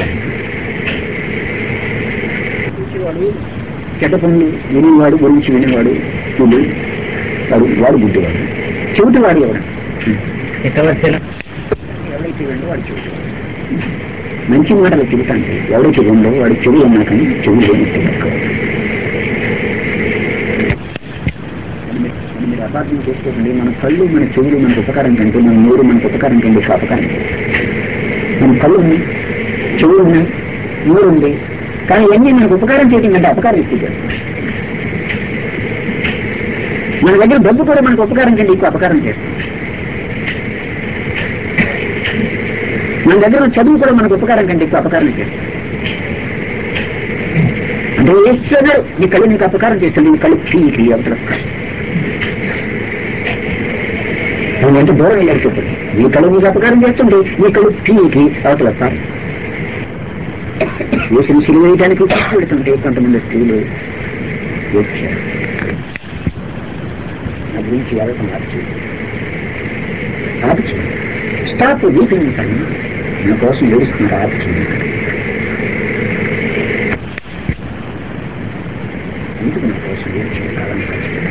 Speaker 1: చూసేవాడు చెడ్డ పనులు వినేవాడు గురించి వినేవాడు వీడు వాడు వాడు బుద్ధివాడు చెవిటి వాడు ఎవడు
Speaker 2: చక్రవర్తి
Speaker 1: ఎవరైతే విండో వాడు చెవిటి మంచి మాటలు చెబుతాంటే ఎవరైతే విండో వాడు చెవి ఉన్నా కానీ చెవి లేనట్టు పెట్టుకోవాలి అది మీరు- అది మీరు అపార్థం చేసుకోకండి మన కళ్ళు మన చెవులు మనకు ఉపకారం కంటే మన నోరు మనకు ఉపకారం కంటే ఎక్కువ అపకారం మన కళ్ళు ఉన్నాయి చెవులు ఉన్నాయి నోరు ఉంది కానీ ఇవన్నీ మనకు ఉపకారం చేయడం కంటే అపకారం ఎక్కువ చేస్తాం మన దగ్గర డబ్బు కూడా మనకు ఉపకారం కంటే ఎక్కువ అపకారం చేస్తాం మన దగ్గర ఉన్న చదువు కూడా మనకు ఉపకారం కంటే ఎక్కువ అపకారం చేస్తాం అంటే ఈశ్వరుడు నీ కళ్ళు నీకు అపకారం చేస్తుంది నీ కళ్ళు పీకి అవతల నువ్వు ఎంత దూరం వెళ్ళారు చెప్పండి నీ కళ్ళు నీకు అపకారం చేస్తుంది నీ కళ్ళు పీకి అవతల వస్తారు వేసిన సిలువ వేయడానికి పెడుతుంటే కొంతమంది స్త్రీలు వచ్చారు నా గురించి వెళ్ళటం ఆపి ఆపి స్టాప్ వీపింగ్ కానీ నా కోసం ఏడుస్తున్నారు ఆపి ఎందుకు నా కోసం ఏడ్చిన కాలం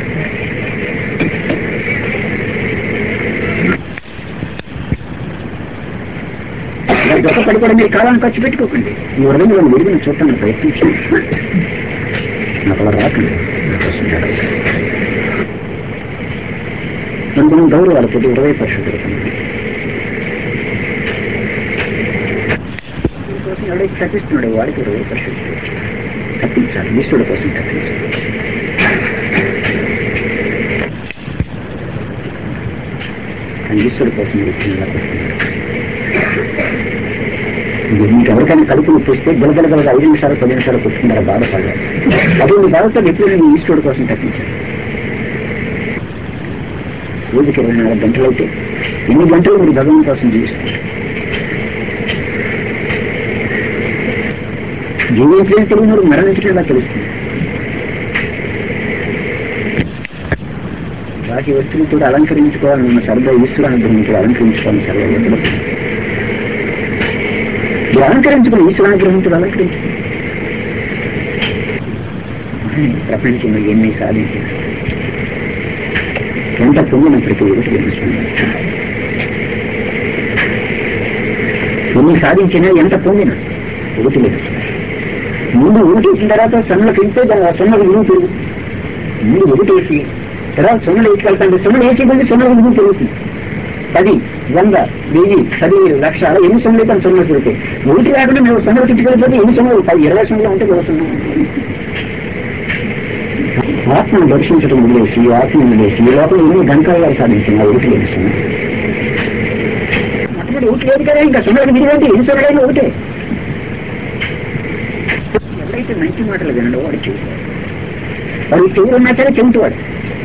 Speaker 1: పడి కూడా మీరు కాలాన్ని ఖర్చు పెట్టుకోకండి మీ హృదయంలో వెలుగుని చూడటానికి ప్రయత్నించండి నాకు అలా రాకండి నా కోసం ఏడవకండి. కొంతమంది గౌరవాలతో హృదయ పరిశుద్ధి కోసం ఎవడైతే తప్పిస్తున్నాడు వాడికి హృదయ పరిశుద్ధి తప్పించాలి ఈశ్వరుడు కోసం తప్పించాలి కానీ ఈశ్వరుడు కోసం మీరు ఇలా కొట్టుకున్నారు ఇది మీకు ఎవరికైనా కడుపు నొప్పి వస్తే గలగలగలగా ఐదు నిమిషాలు పది నిమిషాలు కొట్టుకున్నారా బాధపడలేదు అదే మీ బాధతో ఎప్పుడు మీ ఈశ్వరుడు కోసం తప్పించారు రోజుకి ఇరవై నాలుగు గంటలైతే ఎన్ని గంటలు మీరు భగవాన్ కోసం జీవిస్తారు జీవించడం తెలియని వాడు మరణించడం ఎలా తెలుస్తుంది వాటి వస్తువులతో అలంకరించుకోవాలన్న సర్వ ఈశ్వర అనుగ్రహించి అలంకరించుకోవాలని సర్వ వస్తువులు ఇది అలంకరించుకుని ఈశ్వరానుగ్రహించుడు అలంకరించు ప్రపంచంలో ఎన్ని సాధించిన ఎంత పొందిన ప్రతి ఒక్కటి తెలుస్తుంది ఎన్ని సాధించినా ఎంత పొందిన ఒకటి లేదు ముందు ఊటేసిన తర్వాత సొన్నలకు ఇంటే దాని ఆ సొన్నకు విలువ పెరుగు ముందు ఒకటేసి తర్వాత సొన్నలు వేసుకెళ్తాండి సొన్నలు వేసి కొద్ది సొన్నకు విలువ పెరుగుతుంది పది వంద వెయ్యి పదివేలు లక్ష అలా ఎన్ని సొమ్ములు అయితే సొన్నలు పెరుగుతాయి ఒకటి లేకుండా మేము సొన్నలు చుట్టుకెళ్ళిపోతే ఎన్ని సొమ్ములు పది ఇరవై సొమ్ములు ఉంటే వస్తున్నాం ఆత్మను దర్శించడం వదిలేసి ఆత్మను వదిలేసి ఈ లోపల ఎన్ని గంటలు సాధించిన ఒకటి లేదు సొమ్ము మొట్టమొదటి ఒకటి లేదు కదా ఇంకా సొన్నలకు విలువ అంటే ఎన్ని సొన్నలైనా ఒకటే ఎవరైతే మంచి మాటలు వినడో వాడు చెబుతాడు వాడు చెవులు ఉన్నా సరే చెబుతాడు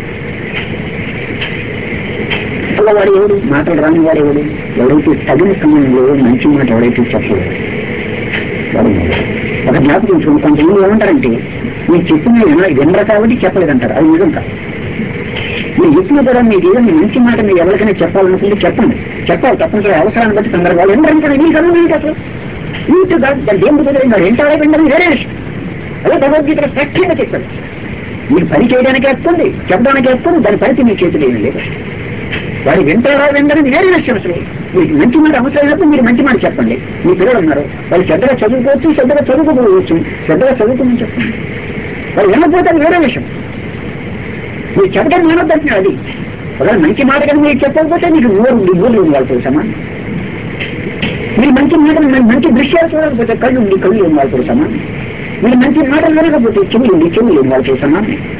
Speaker 1: అలా వాడు ఎవడు మాటలు రాని వాడు ఎవడు ఎవరైతే తగిన సమయంలో మంచి మాట ఎవరైతే చెప్పలేదు వాడు మొదలు. ఒక జ్ఞాపకం చూడండి కొంతమంది ఏమంటారంటే మీరు చెప్పిన విన- వినరు కాబట్టి చెప్పలేదంటారు అది నిజం కాదు మీరు చెప్పిన కూడా మీకు ఏదైనా మంచి మాట మీరు ఎవరికైనా చెప్పాలనుకుంటే చెప్పండి చెప్పాలి తప్పనిసరి అవసరాన్ని బట్టి సందర్భాలు ఎందుకంటే మీకు అర్థమైంది అసలు మీకు దాని దేవుడు కుదిరింది ఎంటాడే వినడం వేరే విషయం అదే భగవద్గీతలో స్పష్టంగా చెప్పాడు మీరు పని చేయడానికి వస్తుంది చెప్పడానికి వస్తుంది దాని పరిధి మీ చేతులు ఏమీ లేదు వాడు వింటారా వింటారని వేరే విషయం అసలు మీకు మంచి మాట అవసరమైనప్పుడు మీరు మంచి మాట చెప్పండి మీ పిల్లలు ఉన్నారు వాళ్ళు శ్రద్ధగా చదువుకోవచ్చు శ్రద్ధగా చదువుకోవచ్చు శ్రద్ధగా చదువుకోమని చెప్పండి వాళ్ళు వినకపోతే అది వేరే విషయం మీరు చెప్పడం మానొద్దంటున్నారు అది ఒకవేళ మంచి మాట కనుక మీరు చెప్పకపోతే మీకు నోరు ఉంది నోరు ఉంది వాళ్ళు తెలుసమ్మా మీరు మంచి మాటలు మన- మంచి దృశ్యాలు చూడకపోతే కళ్ళు ఉంది కళ్ళు లేని వాళ్ళు తెలుసమ్మా మీరు మంచి మాటలు వినకపోతే చెవులు ఉంది చెవులు లేని వాళ్ళు తెలుసమ్మా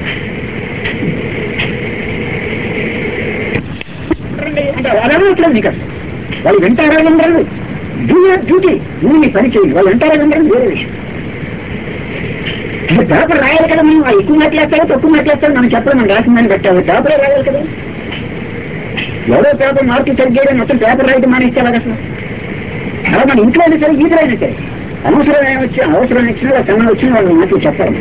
Speaker 1: అంటే అడగట్లేదు నీకు అసలు వాళ్ళు వింటారా వినరు డ్యూటీ నువ్వు నీ పని చేయండి వాళ్ళు వింటారా వినరు వేరే విషయం అంటే పేపర్ రాయాలి కదా మనం ఆ ఎక్కువ మాట్లాడతారో తక్కువ మాట్లాడతారో మనం చెప్పడం మనం రాసిందని పెట్టాము పేపరే రాయాలి కదా ఎవరో పేపర్ మార్కులు సరిగ్గా మొత్తం పేపర్ రాయడం మానేస్తే అలాగ అసలు అలా మన ఇంట్లో అయినా సరే ఈదులు అయినా సరే అవసరమైన వచ్చిన అవసరం ఇచ్చినా వాళ్ళ సమయం వచ్చినా వాళ్ళు మాటలు చెప్పాలి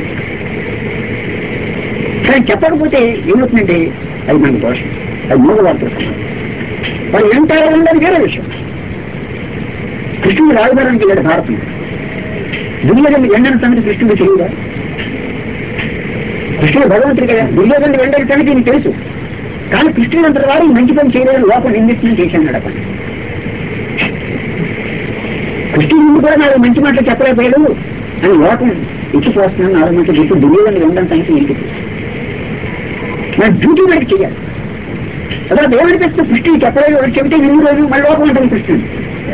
Speaker 1: కానీ చెప్పకపోతే ఏమవుతుందంటే అది మనకు దోషం అది మూగ వార్తలు వాళ్ళు ఏంటారో ఉండదు వేరే విషయం కృష్ణుడు రాజధానికి వెళ్ళాడు భారతం దుర్యోధను ఎండని సంగతి కృష్ణుడు తెలియదా కృష్ణుడు భగవంతుడు కదా దుర్యోధను ఎండని సంగతి నీకు తెలుసు కానీ కృష్ణుడు అంతటి వారు ఈ మంచి పని చేయలేదని లోపల నిందిస్తున్నా చేశాను అక్కడ కృష్ణుడు ముందు కూడా నాకు మంచి మాటలు చెప్పలేకపోయాడు అని లోకం ఇచ్చిపోస్తున్నాను నాలుగు మాటలు చెప్పి దుర్యోధను ఎండని సంగతి నీకు తెలుసు నా డ్యూటీ మనకి చేయాలి అలా ఏమనిపిస్తుంది కృష్ణుడు చెప్పలేదు వాడు చెబితే ఎన్ని రోజులు మళ్ళీ లోపం ఉంటుంది కృష్ణుడు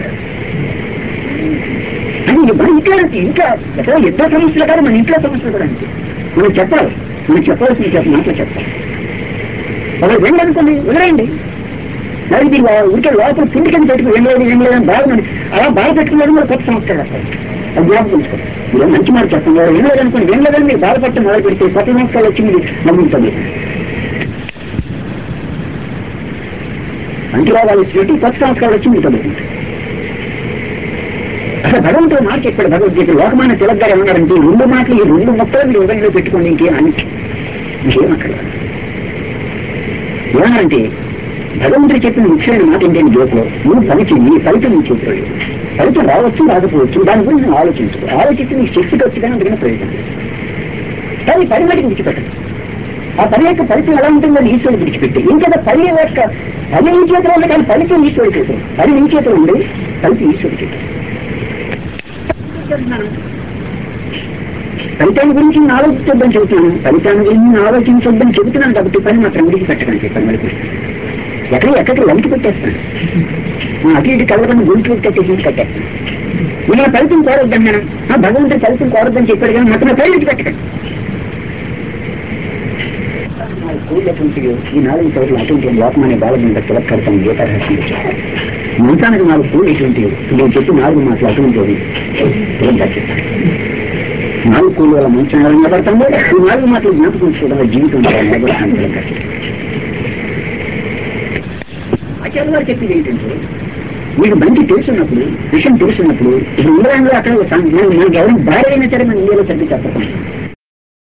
Speaker 1: అని మన ఇంట్లో ఇంకా ఎక్కడ ఎంతో సమస్యలు కాదు మన ఇంట్లో సమస్యలు కూడా అంతే మనం చెప్పాలి మనం చెప్పాల్సిన చెప్ప మాటలు చెప్పాలి అలా వెళ్ళనుకోండి వదిలేయండి మరి ఇది ఊరికే లోపల పిండికని పెట్టుకుని వెళ్ళలేదు ఏం లేదని బాగుంది అలా బాధ పెట్టుకున్నారు కూడా కొత్త సంస్కారం వస్తాయి అది జ్ఞాపకం ఉంచుకోండి మీరు మంచి మాట చెప్పండి వాడు ఏం లేదనుకోండి ఏం లేదని మీరు బాధపడటం మొదలు పెడితే కొత్త సంస్కారాలు వచ్చి మీరు నమ్ముతుంది అంటురాగాలు వచ్చినట్టు కొత్త సంస్కారాలు వచ్చి మీకు తగ్గుతుంది అసలు భగవంతుడు మాట చెప్పాడు భగవద్గీత లోకమాన తిలక్ గారు ఏమన్నారంటే ఈ రెండు మాటలు ఈ రెండు మొక్కలు మీరు ఉదయంలో పెట్టుకోండి ఇంకేం అని ఇంకేం అక్కడ ఏమన్నారంటే భగవంతుడు చెప్పిన ముఖ్యమైన మాట ఏంటంటే గీతలో నువ్వు పని చెయ్యి ఫలితం నీ చేతిలో లేదు ఫలితం రావచ్చు రాకపోవచ్చు దాని గురించి నువ్వు ఆలోచించు ఆలోచిస్తే నీకు శక్తికి వచ్చి కానీ అందుకని ప్రయోజనం లేదు. కానీ పని మటుకు విడిచిపెట్టదు ఆ పని యొక్క ఫలితం ఎలా ఉంటుందో నీ ఈశ్వరుడు విడిచిపెట్టి ఇంకా పని యొక్క పని నీ చేతిలో ఉంది కానీ ఫలితం ఈశ్వరుడి చేతిలో పని నీ చేతిలో ఉంది ఫలితం ఈశ్వరుడి చేతిలో చెప్తున్నాను. ఫలితాన్ని గురించి నేను ఆలోచించొద్దని చెబుతున్నాను ఫలితాన్ని గురించి నేను ఆలోచించొద్దని చెబుతున్నాను కాబట్టి పని మాత్రం విడిచి పెట్టకండి చెప్పాను మరి ఎక్కడ ఎక్కడికి వంకి పెట్టేస్తాను ఆ అటు ఇటు కలవకుండా గుంటు కట్టేసి కట్టేస్తాను నేను ఫలితం కోరొద్దన్నాను ఆ భగవంతుడు ఫలితం కోరొద్దని చెప్పాడు కానీ మొత్తం పై విడిచి పెట్టకండి కూడటువంటి ఈ నాలుగు చోట్ల అటువంటి లోకమానే బాలకుండా తిలక్కడతాను గీతారహస్యం మంచానికి నాలుగు కూలి ఇటువంటి నేను చెప్పి నాలుగు మాటలు అటువంటి తిలక్కచ్చేస్తాను నాలుగు కూలి వల్ల మంచం ఎలా నిలబడతామో ఈ నాలుగు మాటలు జ్ఞాపకం చూడాలి జీవితం ఎలా నిలబడతాను తిలక్కచ్చేస్తాను ఆచార్య గారు చెప్పింది ఏంటంటే మీకు మంచి తెలుసున్నప్పుడు విషయం తెలుసున్నప్పుడు ఇప్పుడు ఇంగ్లాండ్లో అక్కడ ఒక సం- మన- మనకి ఎవరైనా భార్య అయినా సరే మన ఇండియాలో సరిగ్గా చెప్పకుండా